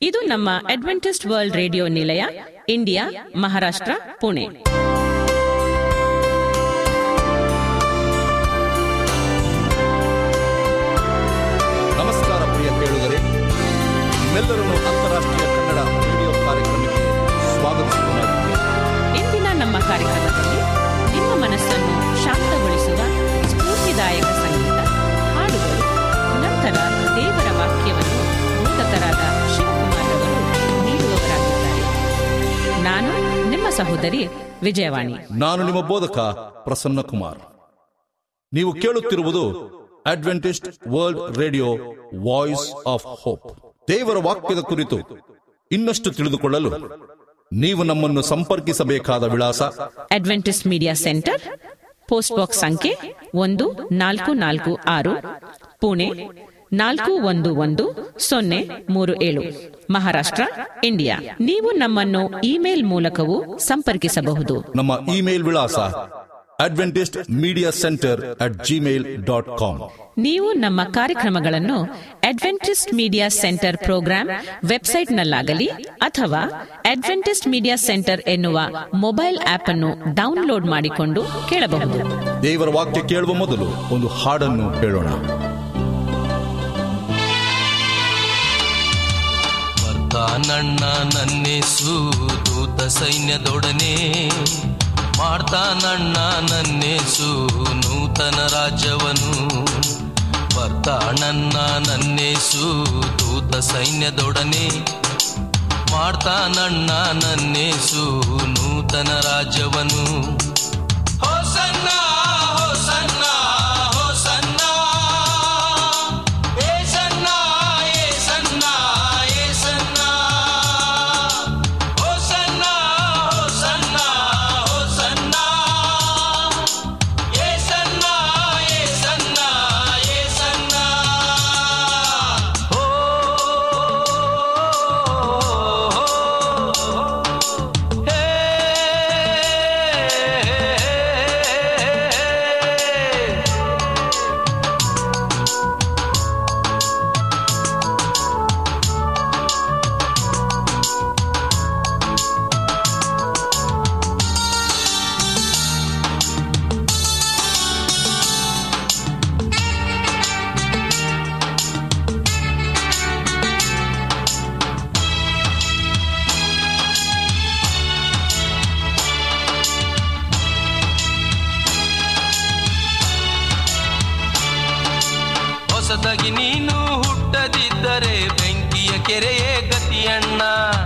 ಇದು ನಮ್ಮ Adventist world radio ನಿಲಯ ಇಂಡಿಯಾ ಮಹಾರಾಷ್ಟ್ರ ಪುಣೆ ನಮಸ್ಕಾರ ಪ್ರಿಯ ಕೇಳುಗರೆ ನಿಮ್ಮೆಲ್ಲರನ್ನು ಅಂತಾರಾಷ್ಟ್ರೀಯ ಕನ್ನಡ ರೇಡಿಯೋ ಕಾರ್ಯಕ್ರಮಕ್ಕೆ ಸ್ವಾಗತಿಸುತ್ತೇನೆ ಇಂದಿನ ನಮ್ಮ ಕಾರ್ಯಕ್ರಮದಲ್ಲಿ ನಿಮ್ಮ ಮನಸ್ಸನ್ನು ಶಾಂತಗೊಳಿಸುವ ಸ್ಫೂರ್ತಿದಾಯಕ ಸಂಗೀತ ಹಾಡುಗಳು ನಂತರ ದೇವರ ವಾಕ್ಯವನ್ನು ಬೋಧಕರಾದ ಶಿವಕುಮಾರ್ ಅವರು ನೀಡುವವರಾಗಿದ್ದಾರೆ ನಾನು ನಿಮ್ಮ ಸಹೋದರಿ ವಿಜಯವಾಣಿ ನಾನು ನಿಮ್ಮ ಬೋಧಕ ಪ್ರಸನ್ನ ಕುಮಾರ್ ನೀವು ಕೇಳುತ್ತಿರುವುದು Adventist world radio voice of hope ದೇವರ ವಾಕ್ಯದ ಕುರಿತು ಇನ್ನಷ್ಟು ತಿಳಿದುಕೊಳ್ಳಲು ನೀವು ನಮ್ಮನ್ನು ಸಂಪರ್ಕಿಸಬೇಕಾದ ವಿಳಾಸ Adventist media centre post box ಸಂಖ್ಯೆ ಒಂದು ನಾಲ್ಕು ನಾಲ್ಕು ಆರು ಪುಣೆ ನಾಲ್ಕು ಒಂದು ಒಂದು ಸೊನ್ನೆ ಮೂರು ಏಳು ಮಹಾರಾಷ್ಟ್ರ ಇಂಡಿಯಾ ನೀವು ನಮ್ಮನ್ನು ಇಮೇಲ್ ಮೂಲಕವೂ ಸಂಪರ್ಕಿಸಬಹುದು ನಮ್ಮ ಇಮೇಲ್ ವಿಳಾಸ Adventist media centre at Gmail dot com ನೀವು ನಮ್ಮ ಕಾರ್ಯಕ್ರಮಗಳನ್ನು ಅಡ್ವೆಂಟಿಸ್ಟ್ ಮೀಡಿಯಾ ಸೆಂಟರ್ ಪ್ರೋಗ್ರಾಂ ವೆಬ್ಸೈಟ್ನಲ್ಲಾಗಲಿ ಅಥವಾ ಅಡ್ವೆಂಟಿಸ್ಟ್ ಮೀಡಿಯಾ ಸೆಂಟರ್ ಎನ್ನುವ ಮೊಬೈಲ್ ಆಪ್ ಅನ್ನು ಡೌನ್ಲೋಡ್ ಮಾಡಿಕೊಂಡು ಕೇಳಬಹುದು ದೇವರ ವಾಕ್ಯ ಕೇಳುವ ಮೊದಲು ಒಂದು ಹಾಡನ್ನು ಕೇಳೋಣ ಬರ್ತಾನಣ್ಣ ನನ್ನೇಸು ದೂತ ಸೈನ್ಯದೊಡನೆ ಮಾಡ್ತಾನಣ್ಣ ನನ್ನೇಸು ನೂತನ ರಾಜ್ಯವನು ಬರ್ತಾನಣ್ಣ ನನ್ನೇಸು ದೂತ ಸೈನ್ಯದೊಡನೆ ಮಾಡ್ತಾನಣ್ಣ ನನ್ನೇಸು ನೂತನ ರಾಜ್ಯವನು ಹೋಸನ್ನ ಹೋಸನ್ನ ಹೋಸನ್ನ ಏಸನ್ನ ಏಸನ್ನ ಏಸನ್ನ ಹೋಸನ್ನ ಹೋಸನ್ನ ಹೋಸನ್ನ ಏಸನ್ನ ಏಸನ್ನ ಏಸನ್ನ ಹೋ ಹೇ ಹೊಸದಾಗಿ ನೀನು ಹುಟ್ಟದಿದ್ದರೆ ಬೆಂಕಿಯ ಕೆರೆಯೇ ಗತಿಯಣ್ಣ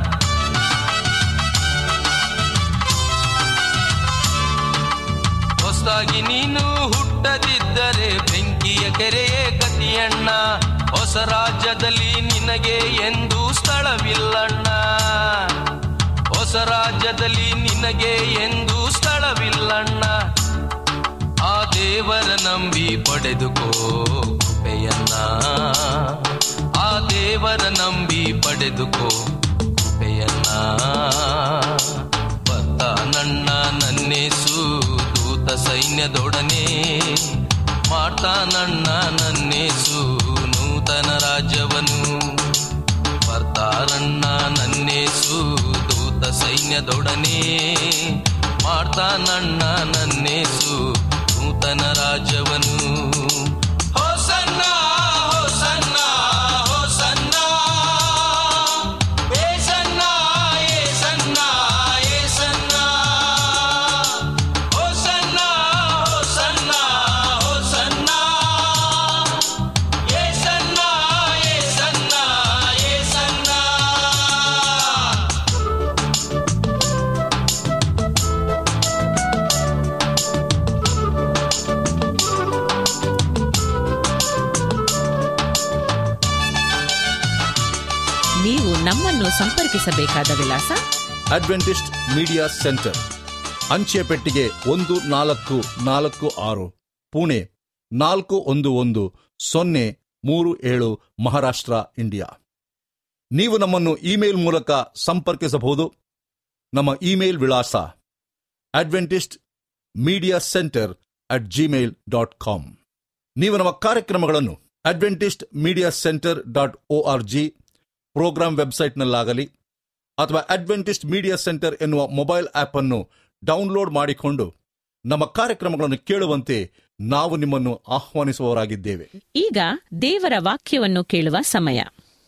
ಹೊಸದಾಗಿ ನೀನು ಹುಟ್ಟದಿದ್ದರೆ ಬೆಂಕಿಯ ಕೆರೆಯೇ ಗತಿಯಣ್ಣ ಹೊಸ ರಾಜ್ಯದಲ್ಲಿ ನಿನಗೆ ಎಂದು ಸ್ಥಳವಿಲ್ಲಣ್ಣ ಹೊಸ ರಾಜ್ಯದಲ್ಲಿ ನಿನಗೆ ಎಂದು ಸ್ಥಳವಿಲ್ಲಣ್ಣ ಆ ದೇವರ ನಂಬಿ ಪಡೆದುಕೋ ಕೃಪೆಯನ್ನ ಆ ದೇವರ ನಂಬಿ ಪಡೆದುಕೋ ಕೃಪೆಯನ್ನ ಬತ್ತ ನನ್ನ ನನ್ನೇಸು ದೂತ ಸೈನ್ಯದೊಡನೆ ಮಾಡ್ತಾನಣ್ಣ ನನ್ನೇಸು ನೂತನ ರಾಜ್ಯವನು ಬರ್ತಾರಣ್ಣ ನನ್ನೇಸು ದೂತ ಸೈನ್ಯದೊಡನೆ ಮಾಡ್ತಾನಣ್ಣ ನನ್ನೇಸು ನೂತನ ರಾಜ್ಯವನು ಹೋಸನ್ನ ಹೋಸನ್ನ ಹೋಸನ್ನ ಏಸನ್ನ ಏಸನ್ನ ಏಸನ್ನ ಹೋಸನ್ನ ಹೋಸನ್ನ ಹೋಸನ್ನ ಏಸನ್ನ ಏಸನ್ನ ಏಸನ್ನ ನೀವು ನಮ್ಮನ್ನು ಸಂಪರ್ಕಿಸಬೇಕಾದ ವಿಳಾಸ ಅಡ್ವೆಂಟಿಸ್ಟ್ ಮೀಡಿಯಾ ಸೆಂಟರ್ ಅಂಚೆ ಪೆಟ್ಟಿಗೆ ಒಂದು ನಾಲ್ಕು ನಾಲ್ಕು ಆರು ಪುಣೆ ನಾಲ್ಕು ಒಂದು ಒಂದು ಸೊನ್ನೆ ಮೂರು ಏಳು ಮಹಾರಾಷ್ಟ್ರ ಇಂಡಿಯಾ ನೀವು ನಮ್ಮನ್ನು ಇಮೇಲ್ ಮೂಲಕ ಸಂಪರ್ಕಿಸಬಹುದು ನಮ್ಮ ಇಮೇಲ್ ವಿಳಾಸ Adventist media centre at Gmail dot com ನೀವು ನಮ್ಮ ಕಾರ್ಯಕ್ರಮಗಳನ್ನು Adventist media centre dot O R G programme ವೆಬ್ಸೈಟ್ನಲ್ಲಾಗಲಿ ಅಥವಾ ಅಡ್ವೆಂಟಿಸ್ಟ್ ಮೀಡಿಯಾ ಸೆಂಟರ್ ಎನ್ನುವ ಮೊಬೈಲ್ ಆಪ್ ಅನ್ನು ಡೌನ್ಲೋಡ್ ಮಾಡಿಕೊಂಡು ನಮ್ಮ ಕಾರ್ಯಕ್ರಮಗಳನ್ನು ಕೇಳುವಂತೆ ನಾವು ನಿಮ್ಮನ್ನು ಆಹ್ವಾನಿಸುವವರಾಗಿದ್ದೇವೆ ಈಗ ದೇವರ ವಾಕ್ಯವನ್ನು ಕೇಳುವ ಸಮಯ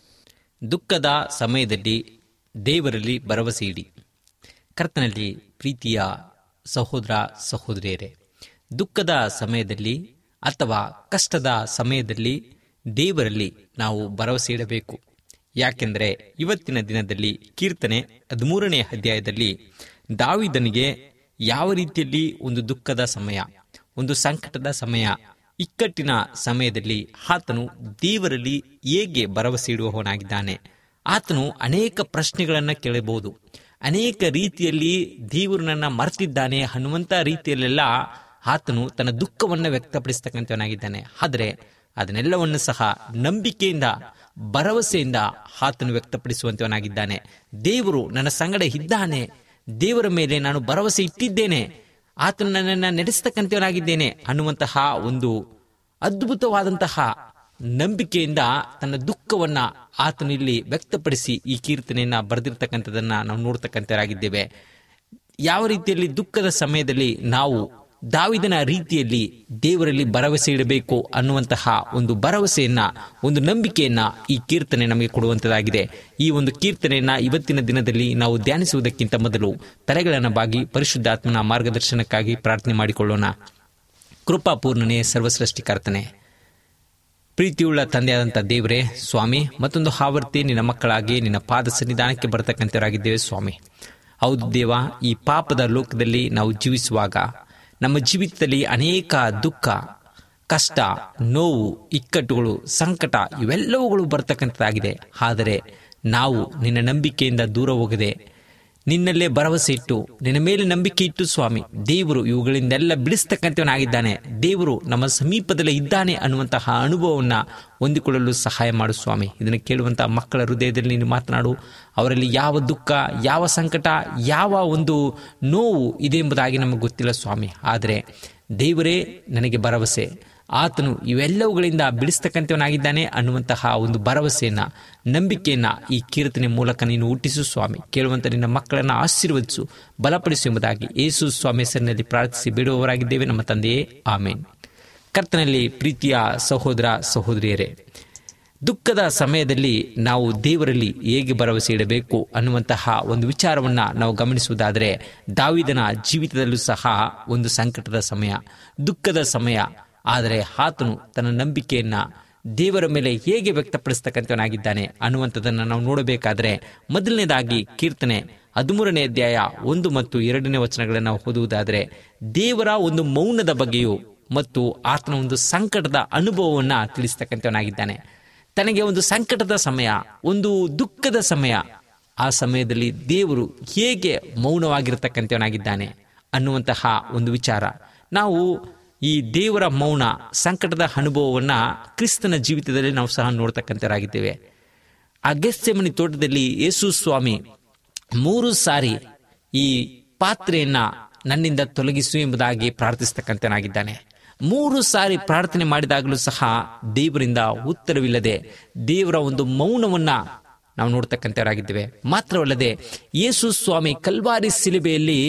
ದುಃಖದ ಸಮಯದಲ್ಲಿ ದೇವರಲ್ಲಿ ಭರವಸೆ ಇಡಿ ಕರ್ತನಲ್ಲಿ ಪ್ರೀತಿಯ ಸಹೋದರ ಸಹೋದರಿಯರೇ ದುಃಖದ ಸಮಯದಲ್ಲಿ ಅಥವಾ ಕಷ್ಟದ ಸಮಯದಲ್ಲಿ ದೇವರಲ್ಲಿ ನಾವು ಭರವಸೆ ಇಡಬೇಕು ಯಾಕೆಂದರೆ ಇವತ್ತಿನ ದಿನದಲ್ಲಿ ಕೀರ್ತನೆ ಹದಿಮೂರನೇ ಅಧ್ಯಾಯದಲ್ಲಿ ದಾವಿದನಿಗೆ ಯಾವ ರೀತಿಯಲ್ಲಿ ಒಂದು ದುಃಖದ ಸಮಯ ಒಂದು ಸಂಕಟದ ಸಮಯ ಇಕ್ಕಟ್ಟಿನ ಸಮಯದಲ್ಲಿ ಆತನು ದೇವರಲ್ಲಿ ಹೇಗೆ ಭರವಸೆ ಇಡುವವನಾಗಿದ್ದಾನೆ ಆತನು ಅನೇಕ ಪ್ರಶ್ನೆಗಳನ್ನು ಕೇಳಬಹುದು ಅನೇಕ ರೀತಿಯಲ್ಲಿ ದೇವರು ನನ್ನ ಮರೆತಿದ್ದಾನೆ ಅನ್ನುವಂಥ ರೀತಿಯಲ್ಲೆಲ್ಲ ಆತನು ತನ್ನ ದುಃಖವನ್ನು ವ್ಯಕ್ತಪಡಿಸ್ತಕ್ಕಂಥವನಾಗಿದ್ದಾನೆ ಆದರೆ ಅದನ್ನೆಲ್ಲವನ್ನು ಸಹ ನಂಬಿಕೆಯಿಂದ ಭರವಸೆಯಿಂದ ಆತನು ವ್ಯಕ್ತಪಡಿಸುವಂತವನಾಗಿದ್ದಾನೆ ದೇವರು ನನ್ನ ಸಂಗಡ ಇದ್ದಾನೆ ದೇವರ ಮೇಲೆ ನಾನು ಭರವಸೆ ಇಟ್ಟಿದ್ದೇನೆ ಆತನು ನನ್ನನ್ನು ನಡೆಸ್ತಕ್ಕಂಥವನಾಗಿದ್ದೇನೆ ಅನ್ನುವಂತಹ ಒಂದು ಅದ್ಭುತವಾದಂತಹ ನಂಬಿಕೆಯಿಂದ ತನ್ನ ದುಃಖವನ್ನ ಆತನು ಇಲ್ಲಿ ವ್ಯಕ್ತಪಡಿಸಿ ಈ ಕೀರ್ತನೆಯನ್ನ ಬರೆದಿರ್ತಕ್ಕಂಥದನ್ನ ನಾವು ನೋಡ್ತಕ್ಕಂಥವರಾಗಿದ್ದೇವೆ ಯಾವ ರೀತಿಯಲ್ಲಿ ದುಃಖದ ಸಮಯದಲ್ಲಿ ನಾವು ದಾವಿದನ ರೀತಿಯಲ್ಲಿ ದೇವರಲ್ಲಿ ಭರವಸೆ ಇಡಬೇಕು ಅನ್ನುವಂತಹ ಒಂದು ಭರವಸೆಯನ್ನ ಒಂದು ನಂಬಿಕೆಯನ್ನ ಈ ಕೀರ್ತನೆ ನಮಗೆ ಕೊಡುವಂತದಾಗಿದೆ ಈ ಒಂದು ಕೀರ್ತನೆಯನ್ನ ಇವತ್ತಿನ ದಿನದಲ್ಲಿ ನಾವು ಧ್ಯಾನಿಸುವುದಕ್ಕಿಂತ ಮೊದಲು ತಲೆಗಳನ್ನು ಬಾಗಿ ಪರಿಶುದ್ಧಾತ್ಮನ ಮಾರ್ಗದರ್ಶನಕ್ಕಾಗಿ ಪ್ರಾರ್ಥನೆ ಮಾಡಿಕೊಳ್ಳೋಣ ಕೃಪಾಪೂರ್ಣನೆ ಸರ್ವಸೃಷ್ಟಿಕರ್ತನೆ ಪ್ರೀತಿಯುಳ್ಳ ತಂದೆಯಾದಂಥ ದೇವರೇ ಸ್ವಾಮಿ ಮತ್ತೊಂದು ಆವರ್ತಿ ನಿನ್ನ ಮಕ್ಕಳಾಗಿ ನಿನ್ನ ಪಾದ ಸನ್ನಿಧಾನಕ್ಕೆ ಬರತಕ್ಕಂಥವರಾಗಿದ್ದೇವೆ ಸ್ವಾಮಿ ಹೌದು ದೇವ ಈ ಪಾಪದ ಲೋಕದಲ್ಲಿ ನಾವು ಜೀವಿಸುವಾಗ ನಮ್ಮ ಜೀವಿತದಲ್ಲಿ ಅನೇಕ ದುಃಖ ಕಷ್ಟ ನೋವು ಇಕ್ಕಟ್ಟುಗಳು ಸಂಕಟ ಇವೆಲ್ಲವುಗಳು ಬರ್ತಕ್ಕಂಥದ್ದಾಗಿದೆ ಆದರೆ ನಾವು ನಿನ್ನ ನಂಬಿಕೆಯಿಂದ ದೂರ ಹೋಗದೆ ನಿನ್ನಲ್ಲೇ ಭರವಸೆ ಇಟ್ಟು ನಿನ್ನ ಮೇಲೆ ನಂಬಿಕೆ ಇಟ್ಟು ಸ್ವಾಮಿ ದೇವರು ಇವುಗಳಿಂದೆಲ್ಲ ಬಿಡಿಸ್ತಕ್ಕಂಥವನಾಗಿದ್ದಾನೆ ದೇವರು ನಮ್ಮ ಸಮೀಪದಲ್ಲೇ ಇದ್ದಾನೆ ಅನ್ನುವಂತಹ ಅನುಭವವನ್ನು ಹೊಂದಿಕೊಳ್ಳಲು ಸಹಾಯ ಮಾಡು ಸ್ವಾಮಿ ಇದನ್ನು ಕೇಳುವಂತಹ ಮಕ್ಕಳ ಹೃದಯದಲ್ಲಿ ನೀನು ಮಾತನಾಡು ಅವರಲ್ಲಿ ಯಾವ ದುಃಖ ಯಾವ ಸಂಕಟ ಯಾವ ಒಂದು ನೋವು ಇದೆ ಎಂಬುದಾಗಿ ನಮಗೆ ಗೊತ್ತಿಲ್ಲ ಸ್ವಾಮಿ ಆದರೆ ದೇವರೇ ನನಗೆ ಭರವಸೆ ಆತನು ಇವೆಲ್ಲವುಗಳಿಂದ ಬಿಡಿಸ್ತಕ್ಕಂಥವನಾಗಿದ್ದಾನೆ ಅನ್ನುವಂತಹ ಒಂದು ಭರವಸೆಯನ್ನ ನಂಬಿಕೆಯನ್ನ ಈ ಕೀರ್ತನೆ ಮೂಲಕ ನೀನು ಹುಟ್ಟಿಸು ಸ್ವಾಮಿ ಕೇಳುವಂತ ನಿನ್ನ ಮಕ್ಕಳನ್ನ ಆಶೀರ್ವದಿಸು ಬಲಪಡಿಸು ಎಂಬುದಾಗಿ ಯೇಸು ಸ್ವಾಮಿ ಹೆಸರಿನಲ್ಲಿ ಪ್ರಾರ್ಥಿಸಿ ಬಿಡುವವರಾಗಿದ್ದೇವೆ ನಮ್ಮ ತಂದೆಯೇ ಆಮೇನ್ ಕರ್ತನಲ್ಲಿ ಪ್ರೀತಿಯ ಸಹೋದರ ಸಹೋದರಿಯರೇ ದುಃಖದ ಸಮಯದಲ್ಲಿ ನಾವು ದೇವರಲ್ಲಿ ಹೇಗೆ ಭರವಸೆ ಇಡಬೇಕು ಅನ್ನುವಂತಹ ಒಂದು ವಿಚಾರವನ್ನ ನಾವು ಗಮನಿಸುವುದಾದರೆ ದಾವಿದನ ಜೀವಿತದಲ್ಲೂ ಸಹ ಒಂದು ಸಂಕಟದ ಸಮಯ ದುಃಖದ ಸಮಯ ಆದರೆ ಆತನು ತನ್ನ ನಂಬಿಕೆಯನ್ನ ದೇವರ ಮೇಲೆ ಹೇಗೆ ವ್ಯಕ್ತಪಡಿಸ್ತಕ್ಕಂಥವನಾಗಿದ್ದಾನೆ ಅನ್ನುವಂಥದ್ದನ್ನು ನಾವು ನೋಡಬೇಕಾದ್ರೆ ಮೊದಲನೇದಾಗಿ ಕೀರ್ತನೆ ಹದಿಮೂರನೇ ಅಧ್ಯಾಯ ಒಂದು ಮತ್ತು ಎರಡನೇ ವಚನಗಳನ್ನು ನಾವು ಓದುವುದಾದರೆ ದೇವರ ಒಂದು ಮೌನದ ಬಗ್ಗೆಯೂ ಮತ್ತು ಆತನ ಒಂದು ಸಂಕಟದ ಅನುಭವವನ್ನ ತಿಳಿಸ್ತಕ್ಕಂಥವನಾಗಿದ್ದಾನೆ ತನಗೆ ಒಂದು ಸಂಕಟದ ಸಮಯ ಒಂದು ದುಃಖದ ಸಮಯ ಆ ಸಮಯದಲ್ಲಿ ದೇವರು ಹೇಗೆ ಮೌನವಾಗಿರ್ತಕ್ಕಂಥವನಾಗಿದ್ದಾನೆ ಅನ್ನುವಂತಹ ಒಂದು ವಿಚಾರ ನಾವು ಈ ದೇವರ ಮೌನ ಸಂಕಟದ ಅನುಭವವನ್ನ ಕ್ರಿಸ್ತನ ಜೀವಿತದಲ್ಲಿ ನಾವು ಸಹ ನೋಡ್ತಕ್ಕಂಥವರಾಗಿದ್ದೇವೆ ಆ ಗೆಸ್ಸೆಮನಿ ತೋಟದಲ್ಲಿ ಯೇಸು ಸ್ವಾಮಿ ಮೂರು ಸಾರಿ ಈ ಪಾತ್ರೆಯನ್ನ ನನ್ನಿಂದ ತೊಲಗಿಸು ಎಂಬುದಾಗಿ ಪ್ರಾರ್ಥಿಸ್ತಕ್ಕಂಥನಾಗಿದ್ದಾನೆ ಮೂರು ಸಾರಿ ಪ್ರಾರ್ಥನೆ ಮಾಡಿದಾಗಲೂ ಸಹ ದೇವರಿಂದ ಉತ್ತರವಿಲ್ಲದೆ ದೇವರ ಒಂದು ಮೌನವನ್ನ ನಾವು ನೋಡ್ತಕ್ಕಂಥವರಾಗಿದ್ದೇವೆ ಮಾತ್ರವಲ್ಲದೆ ಯೇಸು ಸ್ವಾಮಿ ಕಲ್ವಾರಿ ಸಿಲುಬೆಯಲ್ಲಿ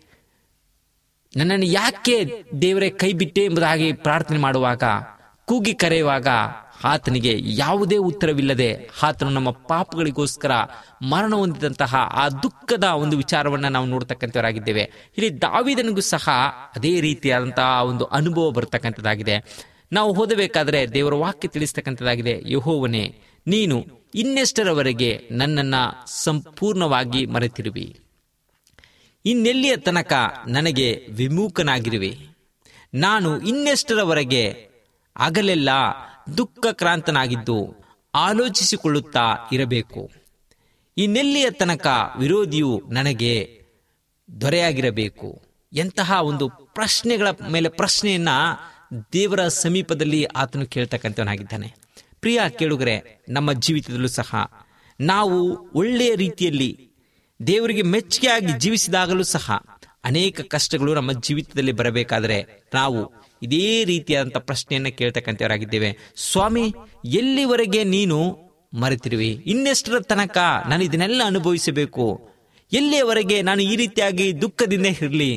ನನ್ನನ್ನು ಯಾಕೆ ದೇವರೇ ಕೈ ಬಿಟ್ಟೆ ಎಂಬುದಾಗಿ ಪ್ರಾರ್ಥನೆ ಮಾಡುವಾಗ ಕೂಗಿ ಕರೆಯುವಾಗ ಆತನಿಗೆ ಯಾವುದೇ ಉತ್ತರವಿಲ್ಲದೆ ಆತನು ನಮ್ಮ ಪಾಪಗಳಿಗೋಸ್ಕರ ಮರಣ ಹೊಂದಿದಂತಹ ಆ ದುಃಖದ ಒಂದು ವಿಚಾರವನ್ನ ನಾವು ನೋಡ್ತಕ್ಕಂಥವರಾಗಿದ್ದೇವೆ ಇಲ್ಲಿ ದಾವಿದನಿಗೂ ಸಹ ಅದೇ ರೀತಿಯಾದಂತಹ ಒಂದು ಅನುಭವ ಬರ್ತಕ್ಕಂಥದ್ದಾಗಿದೆ ನಾವು ಓದಬೇಕಾದ್ರೆ ದೇವರ ವಾಕ್ಯ ತಿಳಿಸ್ತಕ್ಕಂಥದ್ದಾಗಿದೆ ಯಹೋವನೇ ನೀನು ಇನ್ನೆಷ್ಟರವರೆಗೆ ನನ್ನನ್ನ ಸಂಪೂರ್ಣವಾಗಿ ಮರೆತಿರುವಿ ಇನ್ನೆಲ್ಲಿಯ ತನಕ ನನಗೆ ವಿಮುಖನಾಗಿರುವೆ ನಾನು ಇನ್ನೆಷ್ಟರವರೆಗೆ ಅಗಲೆಲ್ಲ ದುಃಖಕ್ರಾಂತನಾಗಿದ್ದು ಆಲೋಚಿಸಿಕೊಳ್ಳುತ್ತಾ ಇರಬೇಕು ಇನ್ನೆಲ್ಲಿಯ ತನಕ ವಿರೋಧಿಯು ನನಗೆ ದೊರೆಯಾಗಿರಬೇಕು ಎಂತಹ ಒಂದು ಪ್ರಶ್ನೆಗಳ ಮೇಲೆ ಪ್ರಶ್ನೆಯನ್ನ ದೇವರ ಸಮೀಪದಲ್ಲಿ ಆತನು ಕೇಳ್ತಕ್ಕಂಥವನಾಗಿದ್ದಾನೆ ಪ್ರಿಯ ಕೇಳುಗರೆ ನಮ್ಮ ಜೀವಿತದಲ್ಲೂ ಸಹ ನಾವು ಒಳ್ಳೆಯ ರೀತಿಯಲ್ಲಿ ದೇವರಿಗೆ ಮೆಚ್ಚುಗೆಯಾಗಿ ಜೀವಿಸಿದಾಗಲೂ ಸಹ ಅನೇಕ ಕಷ್ಟಗಳು ನಮ್ಮ ಜೀವಿತದಲ್ಲಿ ಬರಬೇಕಾದರೆ ನಾವು ಇದೇ ರೀತಿಯಾದಂಥ ಪ್ರಶ್ನೆಯನ್ನ ಕೇಳ್ತಕ್ಕಂಥವರಾಗಿದ್ದೇವೆ ಸ್ವಾಮಿ ಎಲ್ಲಿವರೆಗೆ ನೀನು ಮರೆತಿರುವೆ ಇನ್ನೆಷ್ಟರ ತನಕ ನಾನು ಇದನ್ನೆಲ್ಲ ಅನುಭವಿಸಬೇಕು ಎಲ್ಲಿಯವರೆಗೆ ನಾನು ಈ ರೀತಿಯಾಗಿ ದುಃಖದಿಂದ ಇರಲಿ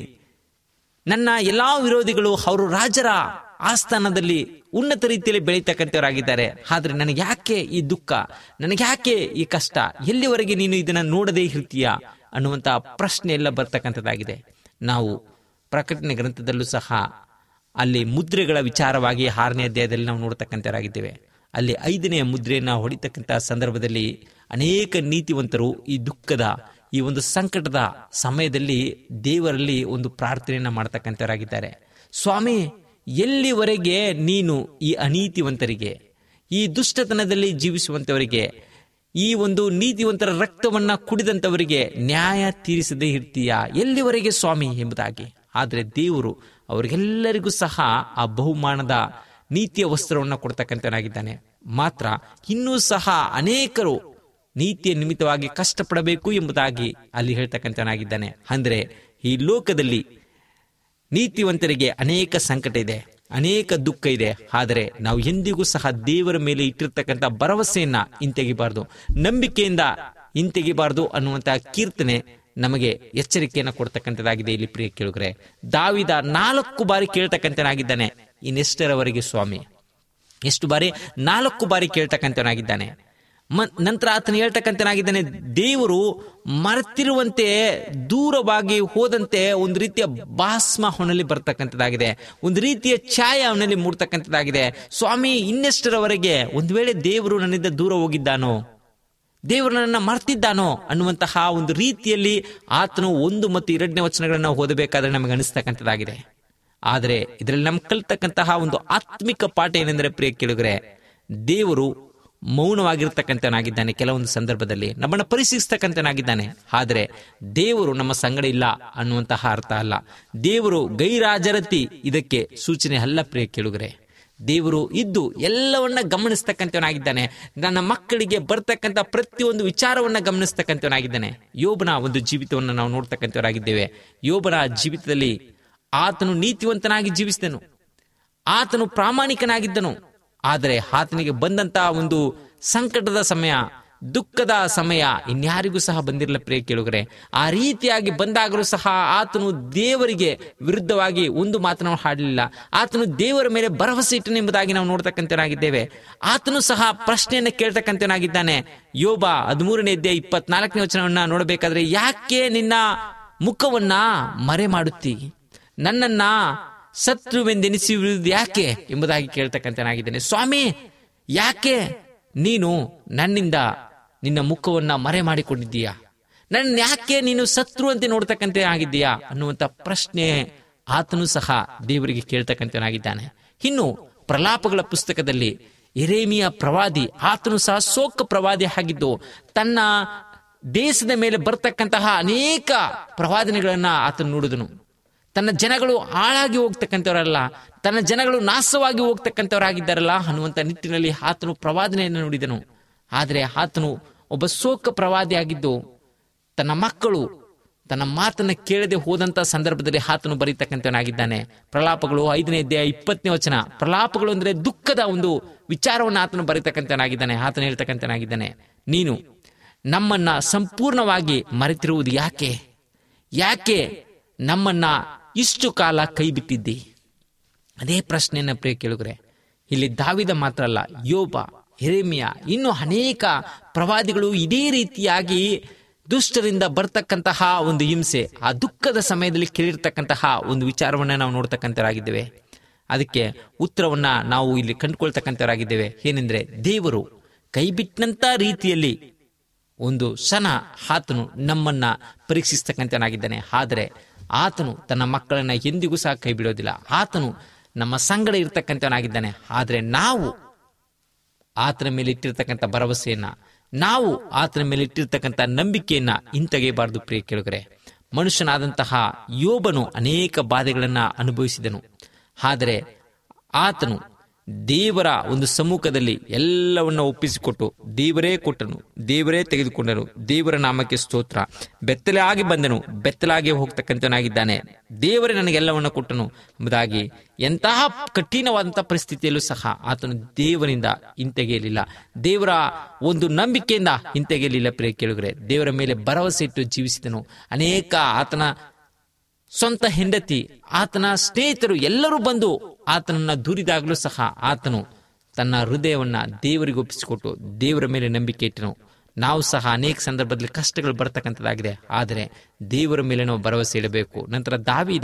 ನನ್ನ ಎಲ್ಲಾ ವಿರೋಧಿಗಳು ಅವರು ರಾಜರ ಆಸ್ಥಾನದಲ್ಲಿ ಉನ್ನತ ರೀತಿಯಲ್ಲಿ ಬೆಳೀತಕ್ಕಂಥವರಾಗಿದ್ದಾರೆ ಆದ್ರೆ ನನಗೆ ಯಾಕೆ ಈ ದುಃಖ ನನಗೆ ಯಾಕೆ ಈ ಕಷ್ಟ ಎಲ್ಲಿವರೆಗೆ ನೀನು ಇದನ್ನ ನೋಡದೇ ಇರ್ತೀಯ ಅನ್ನುವಂತಹ ಪ್ರಶ್ನೆ ಎಲ್ಲ ಬರ್ತಕ್ಕಂಥದ್ದಾಗಿದೆ ನಾವು ಪ್ರಕಟಣೆ ಗ್ರಂಥದಲ್ಲೂ ಸಹ ಅಲ್ಲಿ ಮುದ್ರೆಗಳ ವಿಚಾರವಾಗಿ ಆರನೇ ಅಧ್ಯಾಯದಲ್ಲಿ ನಾವು ನೋಡ್ತಕ್ಕಂಥವರಾಗಿದ್ದೇವೆ ಅಲ್ಲಿ ಐದನೆಯ ಮುದ್ರೆಯನ್ನು ಹೊಡಿತಕ್ಕಂತಹ ಸಂದರ್ಭದಲ್ಲಿ ಅನೇಕ ನೀತಿವಂತರು ಈ ದುಃಖದ ಈ ಒಂದು ಸಂಕಟದ ಸಮಯದಲ್ಲಿ ದೇವರಲ್ಲಿ ಒಂದು ಪ್ರಾರ್ಥನೆಯನ್ನ ಮಾಡ್ತಕ್ಕಂಥವರಾಗಿದ್ದಾರೆ ಸ್ವಾಮಿ ಎಲ್ಲಿವರೆಗೆ ನೀನು ಈ ಅನೀತಿವಂತರಿಗೆ ಈ ದುಷ್ಟತನದಲ್ಲಿ ಜೀವಿಸುವಂತವರಿಗೆ ಈ ಒಂದು ನೀತಿವಂತರ ರಕ್ತವನ್ನ ಕುಡಿದಂತವರಿಗೆ ನ್ಯಾಯ ತೀರಿಸದೇ ಇರ್ತೀಯಾ ಎಲ್ಲಿವರೆಗೆ ಸ್ವಾಮಿ ಎಂಬುದಾಗಿ ಆದರೆ ದೇವರು ಅವರಿಗೆಲ್ಲರಿಗೂ ಸಹ ಆ ಬಹುಮಾನದ ನೀತಿಯ ವಸ್ತ್ರವನ್ನು ಕೊಡ್ತಕ್ಕಂಥನಾಗಿದ್ದಾನೆ ಮಾತ್ರ ಇನ್ನೂ ಸಹ ಅನೇಕರು ನೀತಿಯ ನಿಮಿತ್ತವಾಗಿ ಕಷ್ಟಪಡಬೇಕು ಎಂಬುದಾಗಿ ಅಲ್ಲಿ ಹೇಳ್ತಕ್ಕಂಥನಾಗಿದ್ದಾನೆ ಅಂದ್ರೆ ಈ ಲೋಕದಲ್ಲಿ ನೀತಿವಂತರಿಗೆ ಅನೇಕ ಸಂಕಟ ಇದೆ ಅನೇಕ ದುಃಖ ಇದೆ ಆದರೆ ನಾವು ಎಂದಿಗೂ ಸಹ ದೇವರ ಮೇಲೆ ಇಟ್ಟಿರ್ತಕ್ಕಂಥ ಭರವಸೆಯನ್ನ ಹಿಂತೆಗಿಬಾರ್ದು ನಂಬಿಕೆಯಿಂದ ಹಿಂತೆಗಿಬಾರ್ದು ಅನ್ನುವಂತಹ ಕೀರ್ತನೆ ನಮಗೆ ಎಚ್ಚರಿಕೆಯನ್ನು ಕೊಡ್ತಕ್ಕಂಥದ್ದಾಗಿದೆ ಇಲ್ಲಿ ಪ್ರಿಯ ಕೇಳುಗರೆ ದಾವಿದ ನಾಲ್ಕು ಬಾರಿ ಕೇಳ್ತಕ್ಕಂಥನಾಗಿದ್ದಾನೆ ಇನ್ನೆಷ್ಟರವರೆಗೆ ಸ್ವಾಮಿ ಎಷ್ಟು ಬಾರಿ ನಾಲ್ಕು ಬಾರಿ ಕೇಳ್ತಕ್ಕಂಥವನಾಗಿದ್ದಾನೆ ಮ- ನಂತರ ಆತನು ಹೇಳ್ತಕ್ಕಂಥನಾಗಿದ್ದಾನೆ ದೇವರು ಮರೆತಿರುವಂತೆ ದೂರವಾಗಿ ಹೋದಂತೆ ಒಂದು ರೀತಿಯ ಭಾಸ್ಮ ಅವನಲ್ಲಿ ಬರ್ತಕ್ಕಂಥದ್ದಾಗಿದೆ ಒಂದು ರೀತಿಯ ಛಾಯೆ ಅವನಲ್ಲಿ ಮೂಡ್ತಕ್ಕಂಥದ್ದಾಗಿದೆ ಸ್ವಾಮಿ ಇನ್ನೆಷ್ಟರವರೆಗೆ ಒಂದು ವೇಳೆ ದೇವರು ನನ್ನಿಂದ ದೂರ ಹೋಗಿದ್ದಾನೋ ದೇವರು ನನ್ನನ್ನು ಮರ್ತಿದ್ದಾನೋ ಅನ್ನುವಂತಹ ಒಂದು ರೀತಿಯಲ್ಲಿ ಆತನು ಒಂದು ಮತ್ತು ಎರಡನೇ ವಚನಗಳನ್ನು ಓದಬೇಕಾದ್ರೆ ನಮಗೆ ಅನಿಸ್ತಕ್ಕಂಥದ್ದಾಗಿದೆ ಆದರೆ ಇದರಲ್ಲಿ ನಮ್ಗೆ ಕಲ್ತಕ್ಕಂತಹ ಒಂದು ಆತ್ಮಿಕ ಪಾಠ ಏನೆಂದರೆ ಪ್ರಿಯ ಕೇಳಿದ್ರೆ ದೇವರು ಮೌನವಾಗಿರ್ತಕ್ಕಂಥನಾಗಿದ್ದಾನೆ ಕೆಲವೊಂದು ಸಂದರ್ಭದಲ್ಲಿ ನಮ್ಮನ್ನು ಪರಿಶೀಲಿಸ್ತಕ್ಕಂಥನಾಗಿದ್ದಾನೆ ಆದರೆ ದೇವರು ನಮ್ಮ ಸಂಗಡ ಇಲ್ಲ ಅನ್ನುವಂತಹ ಅರ್ಥ ಅಲ್ಲ ದೇವರು ಗೈರಾಜರತಿ ಇದಕ್ಕೆ ಸೂಚನೆ ಅಲ್ಲ ಪ್ರಿಯ ಕೇಳುಗರೆ ದೇವರು ಇದ್ದು ಎಲ್ಲವನ್ನ ಗಮನಿಸ್ತಕ್ಕಂಥವನಾಗಿದ್ದಾನೆ ನನ್ನ ಮಕ್ಕಳಿಗೆ ಬರ್ತಕ್ಕಂಥ ಪ್ರತಿಯೊಂದು ವಿಚಾರವನ್ನ ಗಮನಿಸ್ತಕ್ಕಂಥವನಾಗಿದ್ದಾನೆ ಯೋಬನ ಒಂದು ಜೀವಿತವನ್ನು ನಾವು ನೋಡ್ತಕ್ಕಂಥವರಾಗಿದ್ದೇವೆ ಯೋಬನ ಜೀವಿತದಲ್ಲಿ ಆತನು ನೀತಿವಂತನಾಗಿ ಜೀವಿಸಿದನು ಆತನು ಪ್ರಾಮಾಣಿಕನಾಗಿದ್ದನು ಆದರೆ ಆತನಿಗೆ ಬಂದಂತಹ ಒಂದು ಸಂಕಟದ ಸಮಯ ದುಃಖದ ಸಮಯ ಇನ್ಯಾರಿಗೂ ಸಹ ಬಂದಿರಲ್ಲ ಪ್ರಿಯ ಕೇಳುಗರೆ ಆ ರೀತಿಯಾಗಿ ಬಂದಾಗಲೂ ಸಹ ಆತನು ದೇವರಿಗೆ ವಿರುದ್ಧವಾಗಿ ಒಂದು ಮಾತನ್ನು ಹಾಡಲಿಲ್ಲ ಆತನು ದೇವರ ಮೇಲೆ ಭರವಸೆ ಇಟ್ಟನು ಎಂಬುದಾಗಿ ನಾವು ನೋಡ್ತಕ್ಕಂಥನಾಗಿದ್ದೇವೆ ಆತನು ಸಹ ಪ್ರಶ್ನೆಯನ್ನು ಕೇಳ್ತಕ್ಕಂಥನಾಗಿದ್ದಾನೆ ಯೋಬ ಹದಿಮೂರನೇ ಅಧ್ಯಾಯ ಇಪ್ಪತ್ನಾಲ್ಕನೇ ವಚನವನ್ನ ನೋಡಬೇಕಾದ್ರೆ ಯಾಕೆ ನಿನ್ನ ಮುಖವನ್ನ ಮರೆ ಮಾಡುತ್ತಿ ನನ್ನನ್ನ ಶತ್ರುವೆಂದೆನಿಸುವುದು ಯಾಕೆ ಎಂಬುದಾಗಿ ಕೇಳ್ತಕ್ಕಂಥನಾಗಿದ್ದೇನೆ ಸ್ವಾಮಿ ಯಾಕೆ ನೀನು ನನ್ನಿಂದ ನಿನ್ನ ಮುಖವನ್ನ ಮರೆ ಮಾಡಿಕೊಂಡಿದ್ದೀಯಾ ನನ್ನ ಯಾಕೆ ನೀನು ಶತ್ರು ಅಂತ ನೋಡ್ತಕ್ಕಂತೆ ಆಗಿದ್ದೀಯಾ ಅನ್ನುವಂತ ಪ್ರಶ್ನೆ ಆತನು ಸಹ ದೇವರಿಗೆ ಕೇಳ್ತಕ್ಕಂಥನಾಗಿದ್ದಾನೆ ಇನ್ನು ಪ್ರಲಾಪಗಳ ಪುಸ್ತಕದಲ್ಲಿ ಎರೇಮಿಯ ಪ್ರವಾದಿ ಆತನು ಸಹ ಶೋಕ ಪ್ರವಾದಿ ಆಗಿದ್ದು ತನ್ನ ದೇಶದ ಮೇಲೆ ಬರ್ತಕ್ಕಂತಹ ಅನೇಕ ಪ್ರವಾದನೆಗಳನ್ನ ಆತನು ನೋಡಿದನು ತನ್ನ ಜನಗಳು ಹಾಳಾಗಿ ಹೋಗ್ತಕ್ಕಂಥವರಲ್ಲ ತನ್ನ ಜನಗಳು ನಾಶವಾಗಿ ಹೋಗ್ತಕ್ಕಂಥವರಾಗಿದ್ದಾರಲ್ಲ ಅನ್ನುವಂಥ ನಿಟ್ಟಿನಲ್ಲಿ ಆತನು ಪ್ರವಾದನೆಯನ್ನು ನುಡಿದನು ಆದರೆ ಆತನು ಒಬ್ಬ ಶೋಕ ಪ್ರವಾದಿ ಆಗಿದ್ದು ತನ್ನ ಮಕ್ಕಳು ತನ್ನ ಮಾತನ್ನ ಕೇಳದೆ ಹೋದಂತ ಸಂದರ್ಭದಲ್ಲಿ ಆತನು ಬರೀತಕ್ಕಂಥವನಾಗಿದ್ದಾನೆ ಪ್ರಲಾಪಗಳು ಐದನೇ ಅಧ್ಯಾಯ ಇಪ್ಪತ್ತನೇ ವಚನ ಪ್ರಲಾಪಗಳು ಅಂದ್ರೆ ದುಃಖದ ಒಂದು ವಿಚಾರವನ್ನು ಆತನು ಬರೀತಕ್ಕಂಥವನಾಗಿದ್ದಾನೆ ಆತನು ಹೇಳ್ತಕ್ಕಂಥವನಾಗಿದ್ದಾನೆ ನೀನು ನಮ್ಮನ್ನ ಸಂಪೂರ್ಣವಾಗಿ ಮರೆತಿರುವುದು ಯಾಕೆ ಯಾಕೆ ನಮ್ಮನ್ನ ಇಷ್ಟು ಕಾಲ ಕೈ ಬಿಟ್ಟಿದ್ದಿ ಅದೇ ಪ್ರಶ್ನೆಯನ್ನ ಪ್ರಿಯ ಕೇಳುಗರೆ ಇಲ್ಲಿ ದಾವಿದ ಮಾತ್ರ ಅಲ್ಲ ಯೋಬ ಹಿರೇಮಿಯ ಇನ್ನು ಅನೇಕ ಪ್ರವಾದಿಗಳು ಇದೇ ರೀತಿಯಾಗಿ ದುಷ್ಟರಿಂದ ಬರ್ತಕ್ಕಂತಹ ಒಂದು ಹಿಂಸೆ ಆ ದುಃಖದ ಸಮಯದಲ್ಲಿ ಕೇಳಿರ್ತಕ್ಕಂತಹ ಒಂದು ವಿಚಾರವನ್ನ ನಾವು ನೋಡ್ತಕ್ಕಂಥವರಾಗಿದ್ದೇವೆ ಅದಕ್ಕೆ ಉತ್ತರವನ್ನ ನಾವು ಇಲ್ಲಿ ಕಂಡುಕೊಳ್ತಕ್ಕಂಥವರಾಗಿದ್ದೇವೆ ಏನೆಂದ್ರೆ ದೇವರು ಕೈಬಿಟ್ಟಂತ ರೀತಿಯಲ್ಲಿ ಒಂದು ಕ್ಷಣ ಆತನು ನಮ್ಮನ್ನ ಪರೀಕ್ಷಿಸ್ತಕ್ಕಂಥನಾಗಿದ್ದಾನೆ ಆದರೆ ಆತನು ತನ್ನ ಮಕ್ಕಳನ್ನ ಎಂದಿಗೂ ಸಹ ಕೈ ಬಿಡೋದಿಲ್ಲ ಆತನು ನಮ್ಮ ಸಂಗಡ ಇರ್ತಕ್ಕಂಥವನಾಗಿದ್ದಾನೆ ಆದರೆ ನಾವು ಆತನ ಮೇಲೆ ಇಟ್ಟಿರ್ತಕ್ಕಂಥ ಭರವಸೆಯನ್ನ ನಾವು ಆತನ ಮೇಲೆ ಇಟ್ಟಿರ್ತಕ್ಕಂಥ ನಂಬಿಕೆಯನ್ನ ಹಿಂತೆಗೆಯಬಾರದು ಪ್ರಿಯ ಕೇಳುಗರೆ ಮನುಷ್ಯನಾದಂತಹ ಯೋಬನು ಅನೇಕ ಬಾಧೆಗಳನ್ನ ಅನುಭವಿಸಿದನು ಆದರೆ ಆತನು ದೇವರ ಒಂದು ಸಮ್ಮುಖದಲ್ಲಿ ಎಲ್ಲವನ್ನ ಒಪ್ಪಿಸಿಕೊಟ್ಟು ದೇವರೇ ಕೊಟ್ಟನು ದೇವರೇ ತೆಗೆದುಕೊಂಡನು ದೇವರ ನಾಮಕ್ಕೆ ಸ್ತೋತ್ರ ಬೆತ್ತಲಾಗಿ ಬಂದನು ಬೆತ್ತಲಾಗಿ ಹೋಗ್ತಕ್ಕಂಥನಾಗಿದ್ದಾನೆ ದೇವರೇ ನನಗೆಲ್ಲವನ್ನ ಕೊಟ್ಟನು ಎಂಬುದಾಗಿ ಎಂತಹ ಕಠಿಣವಾದಂತಹ ಪರಿಸ್ಥಿತಿಯಲ್ಲೂ ಸಹ ಆತನು ದೇವರಿಂದ ಹಿಂತೆಗೆಯಲಿಲ್ಲ ದೇವರ ಒಂದು ನಂಬಿಕೆಯಿಂದ ಹಿಂತೆಗೆಯಲಿಲ್ಲ ಪ್ರಿಯ ಕೇಳುಗರೆ ದೇವರ ಮೇಲೆ ಭರವಸೆ ಇಟ್ಟು ಜೀವಿಸಿದನು ಅನೇಕ ಆತನ ಸ್ವಂತ ಹೆಂಡತಿ ಆತನ ಸ್ನೇಹಿತರು ಎಲ್ಲರೂ ಬಂದು ಆತನನ್ನ ದೂರಿದಾಗಲೂ ಸಹ ಆತನು ತನ್ನ ಹೃದಯವನ್ನ ದೇವರಿಗೆ ಒಪ್ಪಿಸಿಕೊಟ್ಟು ದೇವರ ಮೇಲೆ ನಂಬಿಕೆ ಇಟ್ಟನು ನಾವು ಸಹ ಅನೇಕ ಸಂದರ್ಭದಲ್ಲಿ ಕಷ್ಟಗಳು ಬರ್ತಕ್ಕಂಥದ್ದಾಗಿದೆ ಆದರೆ ದೇವರ ಮೇಲೆ ನಾವು ಭರವಸೆ ಇಡಬೇಕು ನಂತರ ದಾವಿದ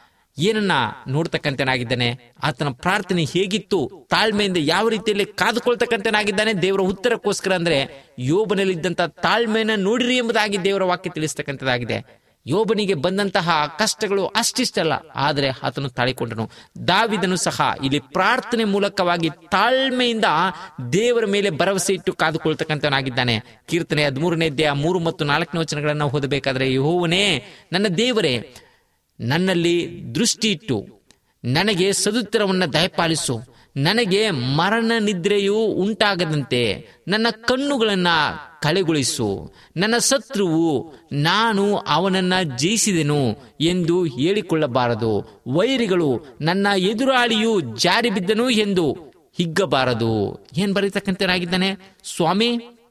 ಏನನ್ನ ನೋಡ್ತಕ್ಕಂತನಾಗಿದ್ದಾನೆ ಆತನ ಪ್ರಾರ್ಥನೆ ಹೇಗಿತ್ತು ತಾಳ್ಮೆಯಿಂದ ಯಾವ ರೀತಿಯಲ್ಲಿ ಕಾದುಕೊಳ್ತಕ್ಕಂತನಾಗಿದ್ದಾನೆ ದೇವರ ಉತ್ತರಕ್ಕೋಸ್ಕರ ಅಂದ್ರೆ ಯೋಬನಲ್ಲಿದ್ದಂತಹ ತಾಳ್ಮೆಯನ್ನ ನೋಡಿರಿ ಎಂಬುದಾಗಿ ದೇವರ ವಾಕ್ಯ ತಿಳಿಸ್ತಕ್ಕಂಥದ್ದಾಗಿದೆ ಯೋಬನಿಗೆ ಬಂದಂತಹ ಕಷ್ಟಗಳು ಅಷ್ಟಿಷ್ಟಲ್ಲ ಆದರೆ ಆತನು ತಾಳಿಕೊಂಡನು ದಾವಿದನು ಸಹ ಇಲ್ಲಿ ಪ್ರಾರ್ಥನೆ ಮೂಲಕವಾಗಿ ತಾಳ್ಮೆಯಿಂದ ದೇವರ ಮೇಲೆ ಭರವಸೆ ಇಟ್ಟು ಕಾದುಕೊಳ್ತಕ್ಕಂಥವನಾಗಿದ್ದಾನೆ ಕೀರ್ತನೆ ಹದಿಮೂರನೇ ಅಧ್ಯಾಯ ಮೂರು ಮತ್ತು ನಾಲ್ಕನೇ ವಚನಗಳನ್ನು ಓದಬೇಕಾದ್ರೆ ಯಹೋವನೇ ನನ್ನ ದೇವರೇ ನನ್ನಲ್ಲಿ ದೃಷ್ಟಿ ಇಟ್ಟು ನನಗೆ ಸದುತ್ತರವನ್ನ ದಯಪಾಲಿಸು ನನಗೆ ಮರಣ ನಿದ್ರೆಯು ಉಂಟಾಗದಂತೆ ನನ್ನ ಕಣ್ಣುಗಳನ್ನ ಕಳೆಗೊಳಿಸು ನನ್ನ ಶತ್ರುವು ನಾನು ಅವನನ್ನ ಜಯಿಸಿದೆನು ಎಂದು ಹೇಳಿಕೊಳ್ಳಬಾರದು ವೈರಿಗಳು ನನ್ನ ಎದುರಾಳಿಯು ಜಾರಿ ಬಿದ್ದನು ಎಂದು ಹಿಗ್ಗಬಾರದು ಏನ್ ಬರೀತಕ್ಕಂತನಾಗಿದ್ದಾನೆ ಸ್ವಾಮಿ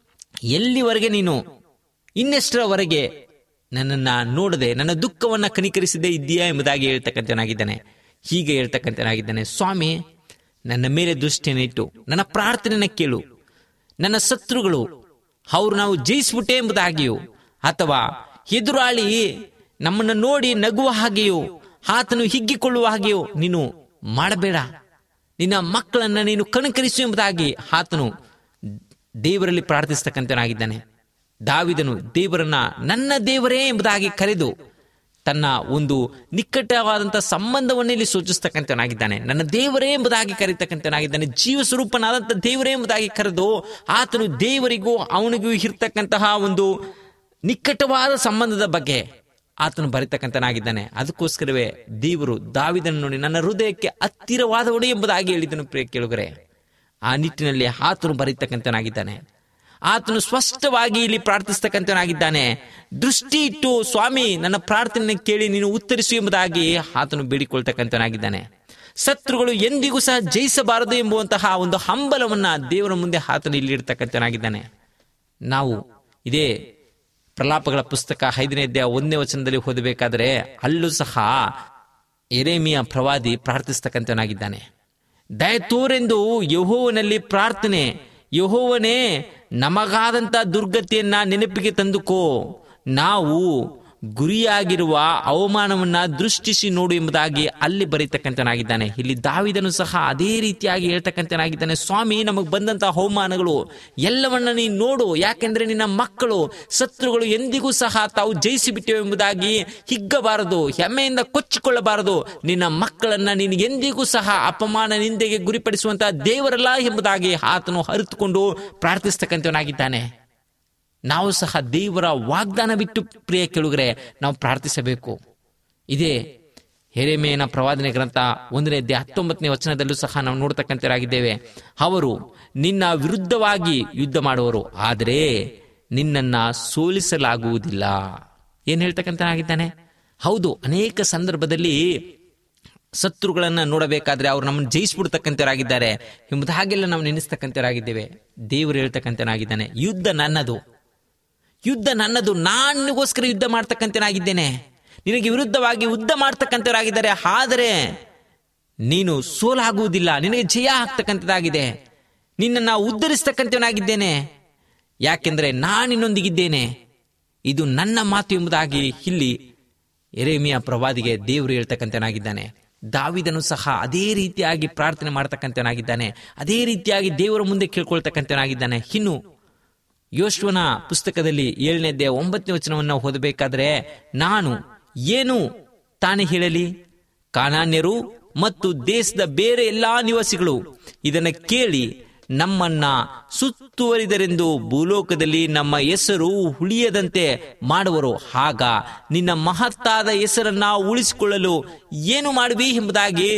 ಎಲ್ಲಿವರೆಗೆ ನೀನು ಇನ್ನೆಷ್ಟರವರೆಗೆ ನನ್ನನ್ನ ನೋಡದೆ ನನ್ನ ದುಃಖವನ್ನ ಕನಿಕರಿಸದೇ ಇದ್ದೀಯಾ ಎಂಬುದಾಗಿ ಹೇಳ್ತಕ್ಕಂಥನಾಗಿದ್ದಾನೆ ಹೀಗೆ ಹೇಳ್ತಕ್ಕಂಥನಾಗಿದ್ದಾನೆ ಸ್ವಾಮಿ ನನ್ನ ಮೇಲೆ ದೃಷ್ಟಿಯನ್ನು ಇಟ್ಟು ನನ್ನ ಪ್ರಾರ್ಥನೆನ ಕೇಳು ನನ್ನ ಶತ್ರುಗಳು ಅವರು ನಾವು ಜಯಿಸ್ಬಿಟ್ಟೆ ಎಂಬುದಾಗಿಯೂ ಅಥವಾ ಎದುರಾಳಿ ನಮ್ಮನ್ನು ನೋಡಿ ನಗುವ ಹಾಗೆಯೂ ಆತನು ಹಿಗ್ಗಿಕೊಳ್ಳುವ ಹಾಗೆಯೂ ನೀನು ಮಾಡಬೇಡ ನಿನ್ನ ಮಕ್ಕಳನ್ನ ನೀನು ಕಣಕರಿಸು ಎಂಬುದಾಗಿ ಆತನು ದೇವರಲ್ಲಿ ಪ್ರಾರ್ಥಿಸ್ತಕ್ಕಂಥನಾಗಿದ್ದಾನೆ ದಾವಿದನು ದೇವರನ್ನ ನನ್ನ ದೇವರೇ ಎಂಬುದಾಗಿ ಕರೆದು ತನ್ನ ಒಂದು ನಿಕಟವಾದಂತಹ ಸಂಬಂಧವನ್ನು ಇಲ್ಲಿ ಸೂಚಿಸ್ತಕ್ಕಂಥನಾಗಿದ್ದಾನೆ ನನ್ನ ದೇವರೇ ಎಂಬುದಾಗಿ ಕರೀತಕ್ಕಂಥನಾಗಿದ್ದಾನೆ ಜೀವ ಸ್ವರೂಪನಾದಂಥ ದೇವರೇ ಎಂಬುದಾಗಿ ಕರೆದು ಆತನು ದೇವರಿಗೂ ಅವನಿಗೂ ಇರ್ತಕ್ಕಂತಹ ಒಂದು ನಿಕಟವಾದ ಸಂಬಂಧದ ಬಗ್ಗೆ ಆತನು ಬರೀತಕ್ಕಂಥನಾಗಿದ್ದಾನೆ ಅದಕ್ಕೋಸ್ಕರವೇ ದೇವರು ದಾವಿದನ್ನು ನೋಡಿ ನನ್ನ ಹೃದಯಕ್ಕೆ ಹತ್ತಿರವಾದವನು ಎಂಬುದಾಗಿ ಹೇಳಿದನು ಪ್ರಿಯ ಕೇಳುಗರೆ ಆ ನಿಟ್ಟಿನಲ್ಲಿ ಆತನು ಬರೀತಕ್ಕಂಥನಾಗಿದ್ದಾನೆ ಆತನು ಸ್ಪಷ್ಟವಾಗಿ ಇಲ್ಲಿ ಪ್ರಾರ್ಥಿಸ್ತಕ್ಕಂಥನಾಗಿದ್ದಾನೆ ದೃಷ್ಟಿ ಇಟ್ಟು ಸ್ವಾಮಿ ನನ್ನ ಪ್ರಾರ್ಥನೆ ಕೇಳಿ ನೀನು ಉತ್ತರಿಸು ಎಂಬುದಾಗಿ ಆತನು ಬೇಡಿಕೊಳ್ತಕ್ಕಂಥನಾಗಿದ್ದಾನೆ ಶತ್ರುಗಳು ಎಂದಿಗೂ ಸಹ ಜಯಿಸಬಾರದು ಎಂಬುವಂತಹ ಒಂದು ಹಂಬಲವನ್ನ ದೇವರ ಮುಂದೆ ಆತನು ಇಲ್ಲಿ ಇಡ್ತಕ್ಕಂಥನಾಗಿದ್ದಾನೆ ನಾವು ಇದೇ ಪ್ರಲಾಪಗಳ ಪುಸ್ತಕ ಐದನೇ ಅಧ್ಯಾಯ ಒಂದನೇ ವಚನದಲ್ಲಿ ಓದಬೇಕಾದ್ರೆ ಅಲ್ಲೂ ಸಹ ಎರೇಮಿಯ ಪ್ರವಾದಿ ಪ್ರಾರ್ಥಿಸ್ತಕ್ಕಂಥವನಾಗಿದ್ದಾನೆ ದಯತೋರೆಂದು ಯಹೋವನಲ್ಲಿ ಪ್ರಾರ್ಥನೆ ಯಹೋವನೇ ನಮಗಾದಂತ ದುರ್ಗತಿಯನ್ನ ನೆನಪಿಗೆ ತಂದುಕೋ ನಾವು ಗುರಿಯಾಗಿರುವ ಅವಮಾನವನ್ನ ದೃಷ್ಟಿಸಿ ನೋಡು ಎಂಬುದಾಗಿ ಅಲ್ಲಿ ಬರೀತಕ್ಕಂಥನಾಗಿದ್ದಾನೆ ಇಲ್ಲಿ ದಾವಿದನು ಸಹ ಅದೇ ರೀತಿಯಾಗಿ ಹೇಳ್ತಕ್ಕಂಥನಾಗಿದ್ದಾನೆ ಸ್ವಾಮಿ ನಮಗೆ ಬಂದಂತಹ ಅವಮಾನಗಳು ಎಲ್ಲವನ್ನ ನೀನು ನೋಡು ಯಾಕೆಂದ್ರೆ ನಿನ್ನ ಮಕ್ಕಳು ಶತ್ರುಗಳು ಎಂದಿಗೂ ಸಹ ತಾವು ಜಯಿಸಿ ಬಿಟ್ಟಿವೆ ಎಂಬುದಾಗಿ ಹಿಗ್ಗಬಾರದು ಹೆಮ್ಮೆಯಿಂದ ಕೊಚ್ಚಿಕೊಳ್ಳಬಾರದು ನಿನ್ನ ಮಕ್ಕಳನ್ನ ನೀನು ಎಂದಿಗೂ ಸಹ ಅಪಮಾನ ನಿಂದೆಗೆ ಗುರಿಪಡಿಸುವಂತಹ ದೇವರಲ್ಲ ಎಂಬುದಾಗಿ ಆತನು ಅರಿತುಕೊಂಡು ಪ್ರಾರ್ಥಿಸ್ತಕ್ಕಂಥವನಾಗಿದ್ದಾನೆ ನಾವು ಸಹ ದೇವರ ವಾಗ್ದಾನ ಬಿಟ್ಟು ಪ್ರಿಯ ಕೆಳುಗರೆ ನಾವು ಪ್ರಾರ್ಥಿಸಬೇಕು ಇದೇ ಹೆರೆಮೇನ ಪ್ರವಾದನೆ ಗ್ರಂಥ ಒಂದನೇ ಅಧ್ಯಾಯ ಹತ್ತೊಂಬತ್ತನೇ ವಚನದಲ್ಲೂ ಸಹ ನಾವು ನೋಡ್ತಕ್ಕಂಥರಾಗಿದ್ದೇವೆ ಅವರು ನಿನ್ನ ವಿರುದ್ಧವಾಗಿ ಯುದ್ಧ ಮಾಡುವರು ಆದರೆ ನಿನ್ನನ್ನ ಸೋಲಿಸಲಾಗುವುದಿಲ್ಲ ಏನ್ ಹೇಳ್ತಕ್ಕಂಥನಾಗಿದ್ದಾನೆ ಹೌದು ಅನೇಕ ಸಂದರ್ಭದಲ್ಲಿ ಶತ್ರುಗಳನ್ನ ನೋಡಬೇಕಾದ್ರೆ ಅವ್ರು ನಮ್ಮನ್ನು ಜಯಿಸ್ಬಿಡ್ತಕ್ಕಂಥವರಾಗಿದ್ದಾರೆ ಎಂಬುದು ಹಾಗೆಲ್ಲ ನಾವು ನೆನೆಸ್ತಕ್ಕಂಥವರಾಗಿದ್ದೇವೆ ದೇವರು ಹೇಳ್ತಕ್ಕಂಥನಾಗಿದ್ದಾನೆ ಯುದ್ಧ ನನ್ನದು ಯುದ್ಧ ನನ್ನದು ನಾನಿಗೋಸ್ಕರ ಯುದ್ಧ ಮಾಡ್ತಕ್ಕಂಥನಾಗಿದ್ದೇನೆ ನಿನಗೆ ವಿರುದ್ಧವಾಗಿ ಯುದ್ಧ ಮಾಡ್ತಕ್ಕಂಥವರಾಗಿದ್ದಾರೆ ಆದರೆ ನೀನು ಸೋಲಾಗುವುದಿಲ್ಲ ನಿನಗೆ ಜಯ ಆಗ್ತಕ್ಕಂಥದ್ದಾಗಿದೆ ನಿನ್ನನ್ನು ಉದ್ಧರಿಸ್ತಕ್ಕಂಥವನಾಗಿದ್ದೇನೆ ಯಾಕೆಂದ್ರೆ ನಾನಿನ್ನೊಂದಿಗಿದ್ದೇನೆ ಇದು ನನ್ನ ಮಾತು ಎಂಬುದಾಗಿ ಇಲ್ಲಿ ಎರೇಮಿಯ ಪ್ರವಾದಿಗೆ ದೇವರು ಹೇಳ್ತಕ್ಕಂಥನಾಗಿದ್ದಾನೆ ದಾವಿದನು ಸಹ ಅದೇ ರೀತಿಯಾಗಿ ಪ್ರಾರ್ಥನೆ ಮಾಡ್ತಕ್ಕಂಥವನಾಗಿದ್ದಾನೆ ಅದೇ ರೀತಿಯಾಗಿ ದೇವರ ಮುಂದೆ ಕೇಳ್ಕೊಳ್ತಕ್ಕಂಥವನಾಗಿದ್ದಾನೆ ಇನ್ನು ಯೋಶ್ವನ ಪುಸ್ತಕದಲ್ಲಿ ಏಳನೇದೇ ಒಂಬತ್ತನೇ ವಚನವನ್ನು ಓದಬೇಕಾದ್ರೆ ನಾನು ಏನು ತಾನೇ ಹೇಳಲಿ ಕಾನಾನ್ಯರು ಮತ್ತು ದೇಶದ ಬೇರೆ ಎಲ್ಲಾ ನಿವಾಸಿಗಳು ಇದನ್ನ ಕೇಳಿ ನಮ್ಮನ್ನ ಸುತ್ತುವರಿದರೆಂದು ಭೂಲೋಕದಲ್ಲಿ ನಮ್ಮ ಹೆಸರು ಉಳಿಯದಂತೆ ಮಾಡುವರು ಆಗ ನಿನ್ನ ಮಹತ್ತಾದ ಹೆಸರನ್ನ ಉಳಿಸಿಕೊಳ್ಳಲು ಏನು ಮಾಡುವಿ ಎಂಬುದಾಗಿ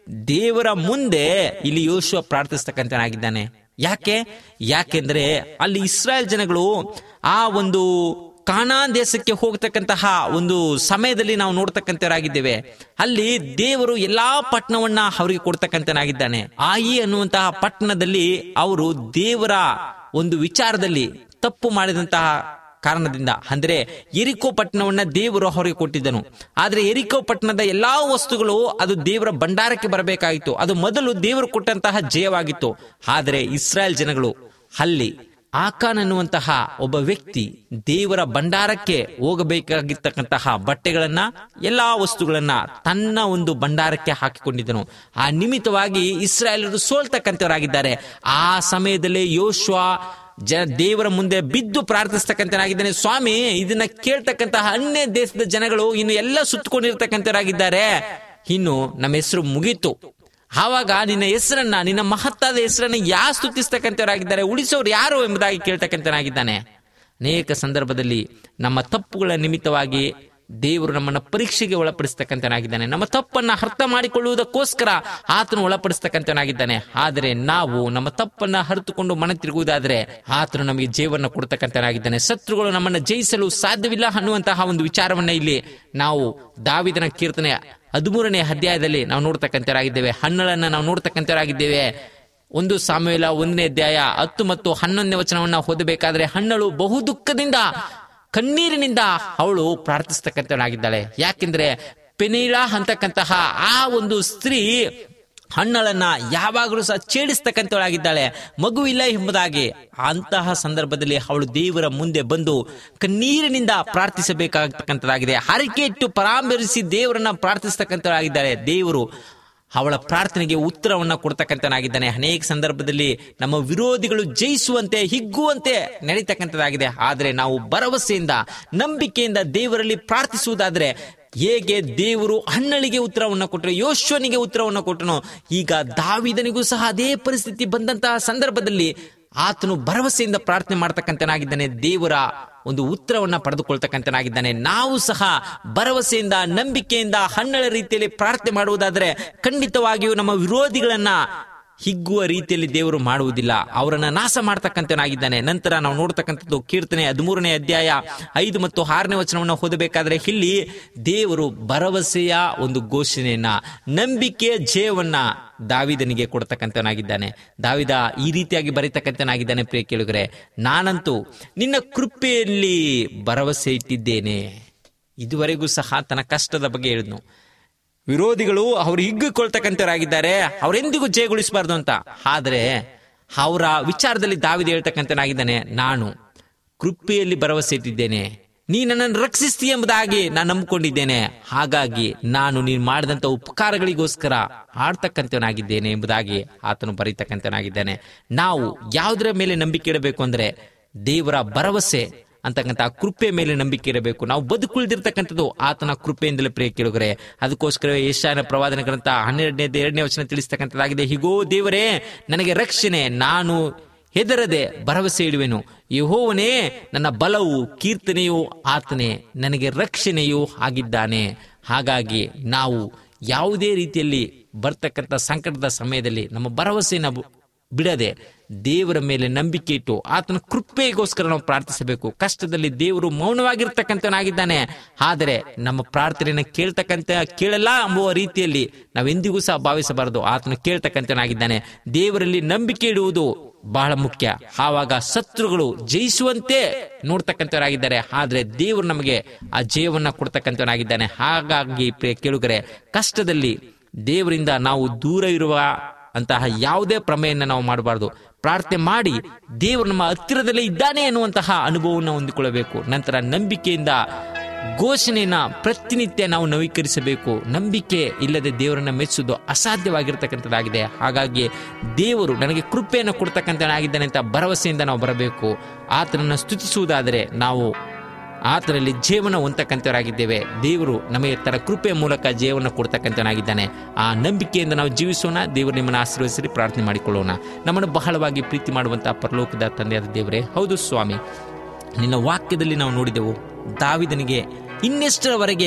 ದೇವರ ಮುಂದೆ ಇಲ್ಲಿ ಯೋಶುವ ಪ್ರಾರ್ಥಿಸ್ತಕ್ಕಂಥನಾಗಿದ್ದಾನೆ ಯಾಕೆ ಯಾಕೆಂದ್ರೆ ಅಲ್ಲಿ ಇಸ್ರಾಯೇಲ್ ಜನಗಳು ಆ ಒಂದು ಕಾನಾನ್ ದೇಶಕ್ಕೆ ಹೋಗ್ತಕ್ಕಂತಹ ಒಂದು ಸಮಯದಲ್ಲಿ ನಾವು ನೋಡ್ತಕ್ಕಂಥವರಾಗಿದ್ದೇವೆ ಅಲ್ಲಿ ದೇವರು ಎಲ್ಲಾ ಪಟ್ಟಣವನ್ನ ಅವರಿಗೆ ಕೊಡ್ತಕ್ಕಂಥನಾಗಿದ್ದಾನೆ ಆಯಿ ಅನ್ನುವಂತಹ ಪಟ್ಟಣದಲ್ಲಿ ಅವರು ದೇವರ ಒಂದು ವಿಚಾರದಲ್ಲಿ ತಪ್ಪು ಮಾಡಿದಂತಹ ಕಾರಣದಿಂದ ಅಂದ್ರೆ ಎರಿಕೋ ಪಟ್ಟಣವನ್ನ ದೇವರು ಅವರಿಗೆ ಕೊಟ್ಟಿದ್ದನು ಆದ್ರೆ ಎರಿಕೋ ಪಟ್ಟಣದ ಎಲ್ಲಾ ವಸ್ತುಗಳು ಅದು ದೇವರ ಭಂಡಾರಕ್ಕೆ ಬರಬೇಕಾಗಿತ್ತು ಅದು ಮೊದಲು ದೇವರು ಕೊಟ್ಟಂತಹ ಜಯವಾಗಿತ್ತು ಆದರೆ ಇಸ್ರಾಯೇಲ್ ಜನಗಳು ಅಲ್ಲಿ ಆಕಾನ್ ಅನ್ನುವಂತಹ ಒಬ್ಬ ವ್ಯಕ್ತಿ ದೇವರ ಭಂಡಾರಕ್ಕೆ ಹೋಗಬೇಕಾಗಿರ್ತಕ್ಕಂತಹ ಬಟ್ಟೆಗಳನ್ನ ಎಲ್ಲಾ ವಸ್ತುಗಳನ್ನ ತನ್ನ ಒಂದು ಭಂಡಾರಕ್ಕೆ ಹಾಕಿಕೊಂಡಿದ್ದನು ಆ ನಿಮಿತ್ತವಾಗಿ ಇಸ್ರಾಯೇಲರು ಸೋಲ್ತಕ್ಕಂಥವರಾಗಿದ್ದಾರೆ ಆ ಸಮಯದಲ್ಲಿ ಯೋಶ್ವ ಜ ದೇವರ ಮುಂದೆ ಬಿದ್ದು ಪ್ರಾರ್ಥಿಸ್ತಕ್ಕಂಥನಾಗಿದ್ದಾನೆ ಸ್ವಾಮಿ ಇದನ್ನ ಕೇಳ್ತಕ್ಕಂತಹ ಅನ್ಯ ದೇಶದ ಜನಗಳು ಇನ್ನು ಎಲ್ಲ ಸುತ್ತಕೊಂಡಿರ್ತಕ್ಕಂಥವರಾಗಿದ್ದಾರೆ ಇನ್ನು ನಮ್ಮ ಹೆಸರು ಮುಗೀತು ಆವಾಗ ನಿನ್ನ ಹೆಸರನ್ನ ನಿನ್ನ ಮಹತ್ತಾದ ಹೆಸರನ್ನ ಯಾ ಸ್ತುತಿಸ್ತಕ್ಕಂಥವರಾಗಿದ್ದಾರೆ ಉಳಿಸೋರು ಯಾರು ಎಂಬುದಾಗಿ ಕೇಳ್ತಕ್ಕಂಥನಾಗಿದ್ದಾನೆ ಅನೇಕ ಸಂದರ್ಭದಲ್ಲಿ ನಮ್ಮ ತಪ್ಪುಗಳ ನಿಮಿತ್ತವಾಗಿ ದೇವರು ನಮ್ಮನ್ನ ಪರೀಕ್ಷೆಗೆ ಒಳಪಡಿಸ್ತಕ್ಕಂಥನಾಗಿದ್ದಾನೆ ನಮ್ಮ ತಪ್ಪನ್ನ ಅರ್ಥ ಮಾಡಿಕೊಳ್ಳುವುದಕ್ಕೋಸ್ಕರ ಆತನು ಒಳಪಡಿಸ್ತಕ್ಕಂಥನಾಗಿದ್ದಾನೆ ಆದರೆ ನಾವು ನಮ್ಮ ತಪ್ಪನ್ನ ಹರಿತುಕೊಂಡು ಮನ ತಿರುಗುವುದಾದ್ರೆ ಆತನು ನಮಗೆ ಜೀವನ ಕೊಡ್ತಕ್ಕಂಥನಾಗಿದ್ದಾನೆ ಶತ್ರುಗಳು ನಮ್ಮನ್ನ ಜಯಿಸಲು ಸಾಧ್ಯವಿಲ್ಲ ಅನ್ನುವಂತಹ ಒಂದು ವಿಚಾರವನ್ನ ಇಲ್ಲಿ ನಾವು ದಾವಿದನ ಕೀರ್ತನೆ ಹದಿಮೂರನೇ ಅಧ್ಯಾಯದಲ್ಲಿ ನಾವು ನೋಡ್ತಕ್ಕಂಥವರಾಗಿದ್ದೇವೆ ಹಣ್ಣುಗಳನ್ನ ನಾವು ನೋಡ್ತಕ್ಕಂಥವರಾಗಿದ್ದೇವೆ ಒಂದು ಸಾಮವೇಲ ಒಂದನೇ ಅಧ್ಯಾಯ ಹತ್ತು ಮತ್ತು ಹನ್ನೊಂದನೇ ವಚನವನ್ನ ಓದಬೇಕಾದ್ರೆ ಹಣ್ಣಳು ಬಹು ದುಃಖದಿಂದ ಕಣ್ಣೀರಿನಿಂದ ಅವಳು ಪ್ರಾರ್ಥಿಸ್ತಕ್ಕಂಥವಳಾಗಿದ್ದಾಳೆ ಯಾಕೆಂದ್ರೆ ಪೆನೀಳ ಅಂತಕ್ಕಂತಹ ಆ ಒಂದು ಸ್ತ್ರೀ ಹಣ್ಣಳನ್ನ ಯಾವಾಗಲೂ ಸಹ ಛೇಡಿಸ್ತಕ್ಕಂಥವಳಾಗಿದ್ದಾಳೆ ಮಗುವಿಲ್ಲ ಎಂಬುದಾಗಿ ಅಂತಹ ಸಂದರ್ಭದಲ್ಲಿ ಅವಳು ದೇವರ ಮುಂದೆ ಬಂದು ಕಣ್ಣೀರಿನಿಂದ ಪ್ರಾರ್ಥಿಸಬೇಕಾಗತಕ್ಕಂಥದ್ದಾಗಿದೆ ಹರಕೆ ಇಟ್ಟು ಪರಾಮರಿಸಿ ದೇವರನ್ನ ಪ್ರಾರ್ಥಿಸ್ತಕ್ಕಂಥವಳಾಗಿದ್ದಾಳೆ ದೇವರು ಅವಳ ಪ್ರಾರ್ಥನೆಗೆ ಉತ್ತರವನ್ನ ಕೊಡ್ತಕ್ಕಂಥನಾಗಿದ್ದಾನೆ ಅನೇಕ ಸಂದರ್ಭದಲ್ಲಿ ನಮ್ಮ ವಿರೋಧಿಗಳು ಜಯಿಸುವಂತೆ ಹಿಗ್ಗುವಂತೆ ನಡೀತಕ್ಕಂಥದ್ದಾಗಿದೆ ಆದರೆ ನಾವು ಭರವಸೆಯಿಂದ ನಂಬಿಕೆಯಿಂದ ದೇವರಲ್ಲಿ ಪ್ರಾರ್ಥಿಸುವುದಾದ್ರೆ ಹೇಗೆ ದೇವರು ಹಣ್ಣಳಿಗೆ ಉತ್ತರವನ್ನು ಕೊಟ್ಟರು ಯೋಶ್ವನಿಗೆ ಉತ್ತರವನ್ನು ಕೊಟ್ಟನು ಈಗ ದಾವಿದನಿಗೂ ಸಹ ಅದೇ ಪರಿಸ್ಥಿತಿ ಬಂದಂತಹ ಸಂದರ್ಭದಲ್ಲಿ ಆತನು ಭರವಸೆಯಿಂದ ಪ್ರಾರ್ಥನೆ ಮಾಡ್ತಕ್ಕಂಥನಾಗಿದ್ದಾನೆ ದೇವರ ಒಂದು ಉತ್ತರವನ್ನ ಪಡೆದುಕೊಳ್ತಕ್ಕಂಥನಾಗಿದ್ದಾನೆ ನಾವು ಸಹ ಭರವಸೆಯಿಂದ ನಂಬಿಕೆಯಿಂದ ಹಣ್ಣಳ ರೀತಿಯಲ್ಲಿ ಪ್ರಾರ್ಥನೆ ಮಾಡುವುದಾದ್ರೆ ಖಂಡಿತವಾಗಿಯೂ ನಮ್ಮ ವಿರೋಧಿಗಳನ್ನ ಹಿಗ್ಗುವ ರೀತಿಯಲ್ಲಿ ದೇವರು ಮಾಡುವುದಿಲ್ಲ ಅವರನ್ನ ನಾಶ ಮಾಡ್ತಕ್ಕಂಥನಾಗಿದ್ದಾನೆ ನಂತರ ನಾವು ನೋಡ್ತಕ್ಕಂಥದ್ದು ಕೀರ್ತನೆ ಹದಿಮೂರನೇ ಅಧ್ಯಾಯ ಐದು ಮತ್ತು ಆರನೇ ವಚನವನ್ನು ಓದಬೇಕಾದ್ರೆ ಇಲ್ಲಿ ದೇವರು ಭರವಸೆಯ ಒಂದು ಘೋಷಣೆಯನ್ನ ನಂಬಿಕೆಯ ಜಯವನ್ನ ದಾವಿದನಿಗೆ ಕೊಡ್ತಕ್ಕಂಥನಾಗಿದ್ದಾನೆ ದಾವಿದ ಈ ರೀತಿಯಾಗಿ ಬರೀತಕ್ಕಂಥನಾಗಿದ್ದಾನೆ ಪ್ರಿಯ ಕೇಳುಗರೆ ನಾನಂತೂ ನಿನ್ನ ಕೃಪೆಯಲ್ಲಿ ಭರವಸೆ ಇಟ್ಟಿದ್ದೇನೆ ಇದುವರೆಗೂ ಸಹ ತನ್ನ ಕಷ್ಟದ ಬಗ್ಗೆ ಹೇಳಿದ್ನು ವಿರೋಧಿಗಳು ಅವರು ಹಿಗ್ಗಿಕೊಳ್ತಕ್ಕಂಥವರಾಗಿದ್ದಾರೆ ಅವರೆಂದಿಗೂ ಜಯಗೊಳಿಸಬಾರ್ದು ಅಂತ ಆದರೆ ಅವರ ವಿಚಾರದಲ್ಲಿ ದಾವಿದ ಹೇಳ್ತಕ್ಕಂಥನಾಗಿದ್ದಾನೆ ನಾನು ಕೃಪೆಯಲ್ಲಿ ಭರವಸೆ ಇಟ್ಟಿದ್ದೇನೆ ನೀ ನನ್ನನ್ನು ರಕ್ಷಿಸ್ತಿ ಎಂಬುದಾಗಿ ನಾನು ನಂಬಿಕೊಂಡಿದ್ದೇನೆ ಹಾಗಾಗಿ ನಾನು ನೀನು ಮಾಡಿದಂತ ಉಪಕಾರಗಳಿಗೋಸ್ಕರ ಆಡ್ತಕ್ಕಂಥವನಾಗಿದ್ದೇನೆ ಎಂಬುದಾಗಿ ಆತನು ಬರೀತಕ್ಕಂಥನಾಗಿದ್ದಾನೆ ನಾವು ಯಾವುದರ ಮೇಲೆ ನಂಬಿಕೆ ಇಡಬೇಕು ಅಂದ್ರೆ ದೇವರ ಭರವಸೆ ಅಂತಕ್ಕಂಥ ಕೃಪೆ ಮೇಲೆ ನಂಬಿಕೆ ಇರಬೇಕು ನಾವು ಬದುಕುಳಿದಿರ್ತಕ್ಕಂಥದ್ದು ಆತನ ಕೃಪೆಯಿಂದಲೇ ಪ್ರಿಯ ಕೇಳುಗರೆ ಅದಕ್ಕೋಸ್ಕರ ಏಷ್ಯಾನ ಪ್ರವಾದನ ಗ್ರಂಥ ಹನ್ನೆರಡನೇ ಎರಡನೇ ವಚನ ತಿಳಿಸ್ತಕ್ಕಂಥದ್ದಾಗಿದೆ ಹೀಗೋ ದೇವರೇ ನನಗೆ ರಕ್ಷಣೆ ನಾನು ಹೆದರದೆ ಭರವಸೆ ಇಡುವೆನು ಯಹೋವನೇ ನನ್ನ ಬಲವು ಕೀರ್ತನೆಯೂ ಆತನೇ ನನಗೆ ರಕ್ಷಣೆಯೂ ಆಗಿದ್ದಾನೆ ಹಾಗಾಗಿ ನಾವು ಯಾವುದೇ ರೀತಿಯಲ್ಲಿ ಬರ್ತಕ್ಕಂಥ ಸಂಕಟದ ಸಮಯದಲ್ಲಿ ನಮ್ಮ ಭರವಸೆಯನ್ನು ಬಿಡದೆ ದೇವರ ಮೇಲೆ ನಂಬಿಕೆ ಇಟ್ಟು ಆತನ ಕೃಪೆಗೋಸ್ಕರ ನಾವು ಪ್ರಾರ್ಥಿಸಬೇಕು ಕಷ್ಟದಲ್ಲಿ ದೇವರು ಮೌನವಾಗಿರ್ತಕ್ಕಂಥನಾಗಿದ್ದಾನೆ ಆದರೆ ನಮ್ಮ ಪ್ರಾರ್ಥನೆಯನ್ನು ಕೇಳ್ತಕ್ಕಂಥ ಕೇಳಲ್ಲ ಎಂಬುವ ರೀತಿಯಲ್ಲಿ ನಾವೆಂದಿಗೂ ಸಹ ಭಾವಿಸಬಾರದು ಆತನು ಕೇಳ್ತಕ್ಕಂಥನಾಗಿದ್ದಾನೆ ದೇವರಲ್ಲಿ ನಂಬಿಕೆ ಇಡುವುದು ಬಹಳ ಮುಖ್ಯ ಆವಾಗ ಶತ್ರುಗಳು ಜಯಿಸುವಂತೆ ನೋಡ್ತಕ್ಕಂಥವರಾಗಿದ್ದಾರೆ ಆದ್ರೆ ದೇವರು ನಮಗೆ ಆ ಜಯವನ್ನ ಕೊಡ್ತಕ್ಕಂಥವನಾಗಿದ್ದಾನೆ ಹಾಗಾಗಿ ಪ್ರಿಯ ಕೇಳುಗರೆ ಕಷ್ಟದಲ್ಲಿ ದೇವರಿಂದ ನಾವು ದೂರ ಇರುವ ಅಂತಹ ಯಾವುದೇ ಪ್ರಮೇಯನ್ನ ನಾವು ಮಾಡಬಾರದು ಪ್ರಾರ್ಥನೆ ಮಾಡಿ ದೇವರು ನಮ್ಮ ಹತ್ತಿರದಲ್ಲೇ ಇದ್ದಾನೆ ಎನ್ನುವಂತಹ ಅನುಭವವನ್ನು ಹೊಂದಿಕೊಳ್ಳಬೇಕು ನಂತರ ನಂಬಿಕೆಯಿಂದ ಘೋಷಣೆಯನ್ನ ಪ್ರತಿನಿತ್ಯ ನಾವು ನವೀಕರಿಸಬೇಕು ನಂಬಿಕೆ ಇಲ್ಲದೆ ದೇವರನ್ನ ಮೆಚ್ಚುವುದು ಅಸಾಧ್ಯವಾಗಿರ್ತಕ್ಕಂಥದ್ದಾಗಿದೆ ಹಾಗಾಗಿ ದೇವರು ನನಗೆ ಕೃಪೆಯನ್ನು ಕೊಡ್ತಕ್ಕಂಥನಾಗಿದ್ದಾನೆ ಅಂತ ಭರವಸೆಯಿಂದ ನಾವು ಬರಬೇಕು ಆತನನ್ನು ಸ್ತುತಿಸುವುದಾದರೆ ನಾವು ಆತನಲ್ಲಿ ಜೀವನ ಹೊಂದಕ್ಕಂಥವರಾಗಿದ್ದೇವೆ ದೇವರು ನಮಗೆ ತನ್ನ ಕೃಪೆಯ ಮೂಲಕ ಜೀವನ ಕೊಡ್ತಕ್ಕಂಥನಾಗಿದ್ದಾನೆ ಆ ನಂಬಿಕೆಯಿಂದ ನಾವು ಜೀವಿಸೋಣ ದೇವರು ನಿಮ್ಮನ್ನು ಆಶೀರ್ವದಿಸಿ ಪ್ರಾರ್ಥನೆ ಮಾಡಿಕೊಳ್ಳೋಣ ನಮ್ಮನ್ನು ಬಹಳವಾಗಿ ಪ್ರೀತಿ ಮಾಡುವಂತಹ ಪರಲೋಕದ ತಂದೆಯಾದ ದೇವರೇ ಹೌದು ಸ್ವಾಮಿ ನಿನ್ನ ವಾಕ್ಯದಲ್ಲಿ ನಾವು ನೋಡಿದೆವು ದಾವಿದನಿಗೆ ಇನ್ನೆಷ್ಟರವರೆಗೆ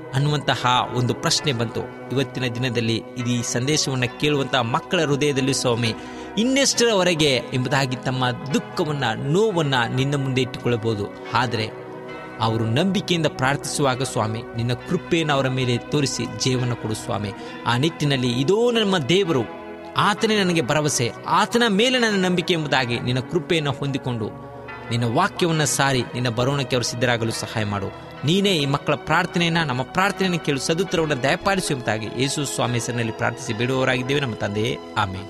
ಅನ್ನುವಂತಹ ಒಂದು ಪ್ರಶ್ನೆ ಬಂತು ಇವತ್ತಿನ ದಿನದಲ್ಲಿ ಇದು ಈ ಸಂದೇಶವನ್ನು ಕೇಳುವಂತಹ ಮಕ್ಕಳ ಹೃದಯದಲ್ಲಿ ಸ್ವಾಮಿ ಇನ್ನೆಷ್ಟರವರೆಗೆ ಎಂಬುದಾಗಿ ತಮ್ಮ ದುಃಖವನ್ನ ನೋವನ್ನ ನಿನ್ನ ಮುಂದೆ ಇಟ್ಟುಕೊಳ್ಳಬಹುದು ಆದರೆ ಅವರು ನಂಬಿಕೆಯಿಂದ ಪ್ರಾರ್ಥಿಸುವಾಗ ಸ್ವಾಮಿ ನಿನ್ನ ಕೃಪೆಯನ್ನು ಅವರ ಮೇಲೆ ತೋರಿಸಿ ಜೀವನ ಕೊಡು ಸ್ವಾಮಿ ಆ ನಿಟ್ಟಿನಲ್ಲಿ ಇದೋ ನಮ್ಮ ದೇವರು ಆತನೇ ನನಗೆ ಭರವಸೆ ಆತನ ಮೇಲೆ ನನ್ನ ನಂಬಿಕೆ ಎಂಬುದಾಗಿ ನಿನ್ನ ಕೃಪೆಯನ್ನು ಹೊಂದಿಕೊಂಡು ನಿನ್ನ ವಾಕ್ಯವನ್ನು ಸಾರಿ ನಿನ್ನ ಬರೋಣಕ್ಕೆ ಅವರು ಸಿದ್ಧರಾಗಲು ಸಹಾಯ ಮಾಡು ನೀನೇ ಈ ಮಕ್ಕಳ ಪ್ರಾರ್ಥನೆಯನ್ನ ನಮ್ಮ ಪ್ರಾರ್ಥನೆಯನ್ನು ಕೇಳು ಸದುತ್ತರವನ್ನು ದಯಪಾಲಿಸು ಎಂಬುದಾಗಿ ಯೇಸು ಸ್ವಾಮಿ ಹೆಸರಿನಲ್ಲಿ ಪ್ರಾರ್ಥಿಸಿ ಬಿಡುವವರಾಗಿದ್ದೇವೆ ನಮ್ಮ ತಂದೆಯೇ ಆಮೇಲೆ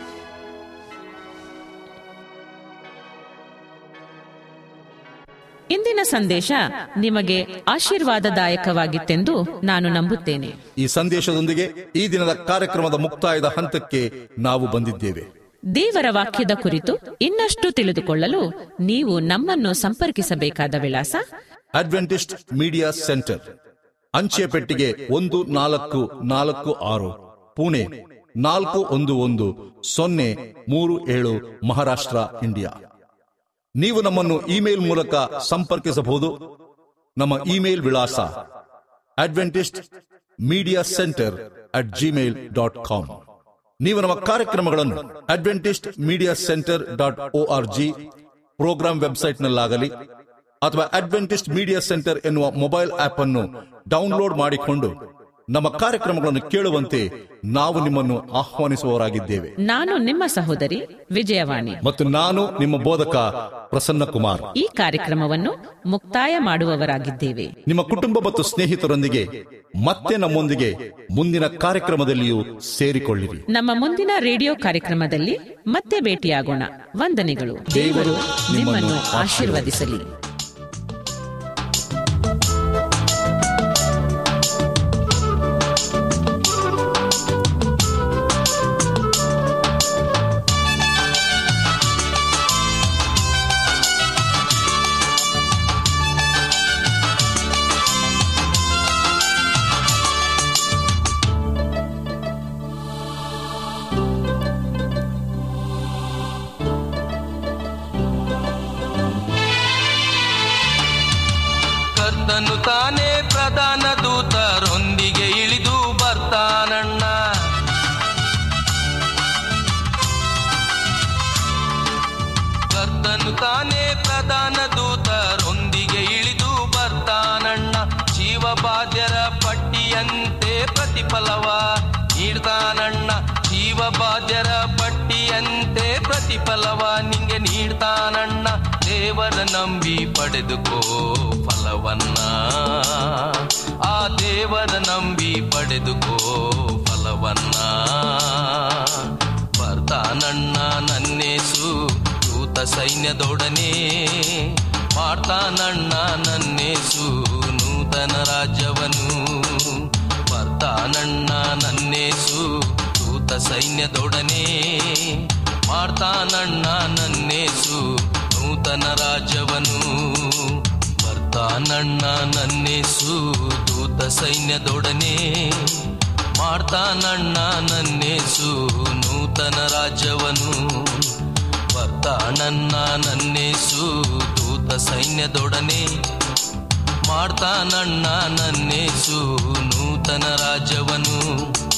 ಇಂದಿನ ಸಂದೇಶ ನಿಮಗೆ ಆಶೀರ್ವಾದದಾಯಕವಾಗಿತ್ತೆಂದು ನಾನು ನಂಬುತ್ತೇನೆ ಈ ಸಂದೇಶದೊಂದಿಗೆ ಈ ದಿನದ ಕಾರ್ಯಕ್ರಮದ ಮುಕ್ತಾಯದ ಹಂತಕ್ಕೆ ನಾವು ಬಂದಿದ್ದೇವೆ ದೇವರ ವಾಕ್ಯದ ಕುರಿತು ಇನ್ನಷ್ಟು ತಿಳಿದುಕೊಳ್ಳಲು ನೀವು ನಮ್ಮನ್ನು ಸಂಪರ್ಕಿಸಬೇಕಾದ ವಿಳಾಸ ಅಡ್ವೆಂಟಿಸ್ಟ್ ಮೀಡಿಯಾ ಸೆಂಟರ್ ಅಂಚೆ ಪೆಟ್ಟಿಗೆ ಒಂದು ನಾಲ್ಕು ನಾಲ್ಕು ಆರು ಪುಣೆ ನಾಲ್ಕು ಒಂದು ಒಂದು ಸೊನ್ನೆ ಮೂರು ಏಳು ಮಹಾರಾಷ್ಟ್ರ ಇಂಡಿಯಾ ನೀವು ನಮ್ಮನ್ನು ಇಮೇಲ್ ಮೂಲಕ ಸಂಪರ್ಕಿಸಬಹುದು ನಮ್ಮ ಇಮೇಲ್ ವಿಳಾಸ Adventist media centre at Gmail dot com ನೀವು ನಮ್ಮ ಕಾರ್ಯಕ್ರಮಗಳನ್ನು Adventist media centre dot O R G programme ವೆಬ್ಸೈಟ್ನಲ್ಲಾಗಲಿ ಅಥವಾ ಅಡ್ವೆಂಟಿಸ್ಟ್ ಮೀಡಿಯಾ ಸೆಂಟರ್ ಎನ್ನುವ ಮೊಬೈಲ್ ಆಪ್ ಅನ್ನು ಡೌನ್ಲೋಡ್ ಮಾಡಿಕೊಂಡು ನಮ್ಮ ಕಾರ್ಯಕ್ರಮಗಳನ್ನು ಕೇಳುವಂತೆ ನಾವು ನಿಮ್ಮನ್ನು ಆಹ್ವಾನಿಸುವವರಾಗಿದ್ದೇವೆ ನಾನು ನಿಮ್ಮ ಸಹೋದರಿ ವಿಜಯವಾಣಿ ಮತ್ತು ನಾನು ನಿಮ್ಮ ಬೋಧಕ ಪ್ರಸನ್ನ ಕುಮಾರ್ ಈ ಕಾರ್ಯಕ್ರಮವನ್ನು ಮುಕ್ತಾಯ ಮಾಡುವವರಾಗಿದ್ದೇವೆ ನಿಮ್ಮ ಕುಟುಂಬ ಮತ್ತು ಸ್ನೇಹಿತರೊಂದಿಗೆ ಮತ್ತೆ ನಮ್ಮೊಂದಿಗೆ ಮುಂದಿನ ಕಾರ್ಯಕ್ರಮದಲ್ಲಿಯೂ ಸೇರಿಕೊಳ್ಳಿರಿ ನಮ್ಮ ಮುಂದಿನ ರೇಡಿಯೋ ಕಾರ್ಯಕ್ರಮದಲ್ಲಿ ಮತ್ತೆ ಭೇಟಿಯಾಗೋಣ ವಂದನೆಗಳು ದೇವರು ನಿಮ್ಮನ್ನು ಆಶೀರ್ವದಿಸಲಿ ಕರ್ತನು ತಾನೇ ಪ್ರಧಾನ ದೂತರೊಂದಿಗೆ ಇಳಿದು ಬರ್ತಾನಣ್ಣ ಕರ್ತನು ತಾನೇ ಪ್ರಧಾನ ದೂತರೊಂದಿಗೆ ಇಳಿದು ಬರ್ತಾನಣ್ಣ ಜೀವಬಾಧ್ಯರ ಪಟ್ಟಿಯಂತೆ ಪ್ರತಿಫಲವ ನೀಡ್ತಾನಣ್ಣ ಜೀವಬಾಧ್ಯರ ಪಟ್ಟಿಯಂತೆ ಪ್ರತಿಫಲವ ನಿಂಗೆ ನೀಡ್ತಾನಣ್ಣ ದೇವರ ನಂಬಿ ಪಡೆದುಕೋ ಫಲವನ್ನ ಆ ದೇವರ ನಂಬಿ ಪಡೆದುಕೋ ಫಲವನ್ನ ಬರ್ತಾನಣ್ಣ ನನ್ನೇಸು ದೂತ ಸೈನ್ಯದೊಡನೆ ಮಾಡ್ತಾನಣ್ಣ ನನ್ನೇಸು ನೂತನ ರಾಜ್ಯವನು ಬರ್ತಾನಣ್ಣ ನನ್ನೇಸು ದೂತ ಸೈನ್ಯದೊಡನೆ ಮಾಡ್ತಾನಣ್ಣ ನನ್ನೇಸು ನೂತನ ರಾಜ್ಯವನು ಬರ್ತಾನಣ್ಣ ನನ್ನೇಸು ದೂತ ಸೈನ್ಯದೊಡನೆ ಮಾಡ್ತಾನಣ್ಣ ನನ್ನೇಸು ನೂತನ ರಾಜ್ಯವನು ಬರ್ತಾನಣ್ಣ ನನ್ನೇಸು ದೂತ ಸೈನ್ಯದೊಡನೆ ಮಾಡ್ತಾನಣ್ಣ ನನ್ನೇಸು ನೂತನ ರಾಜ್ಯವನು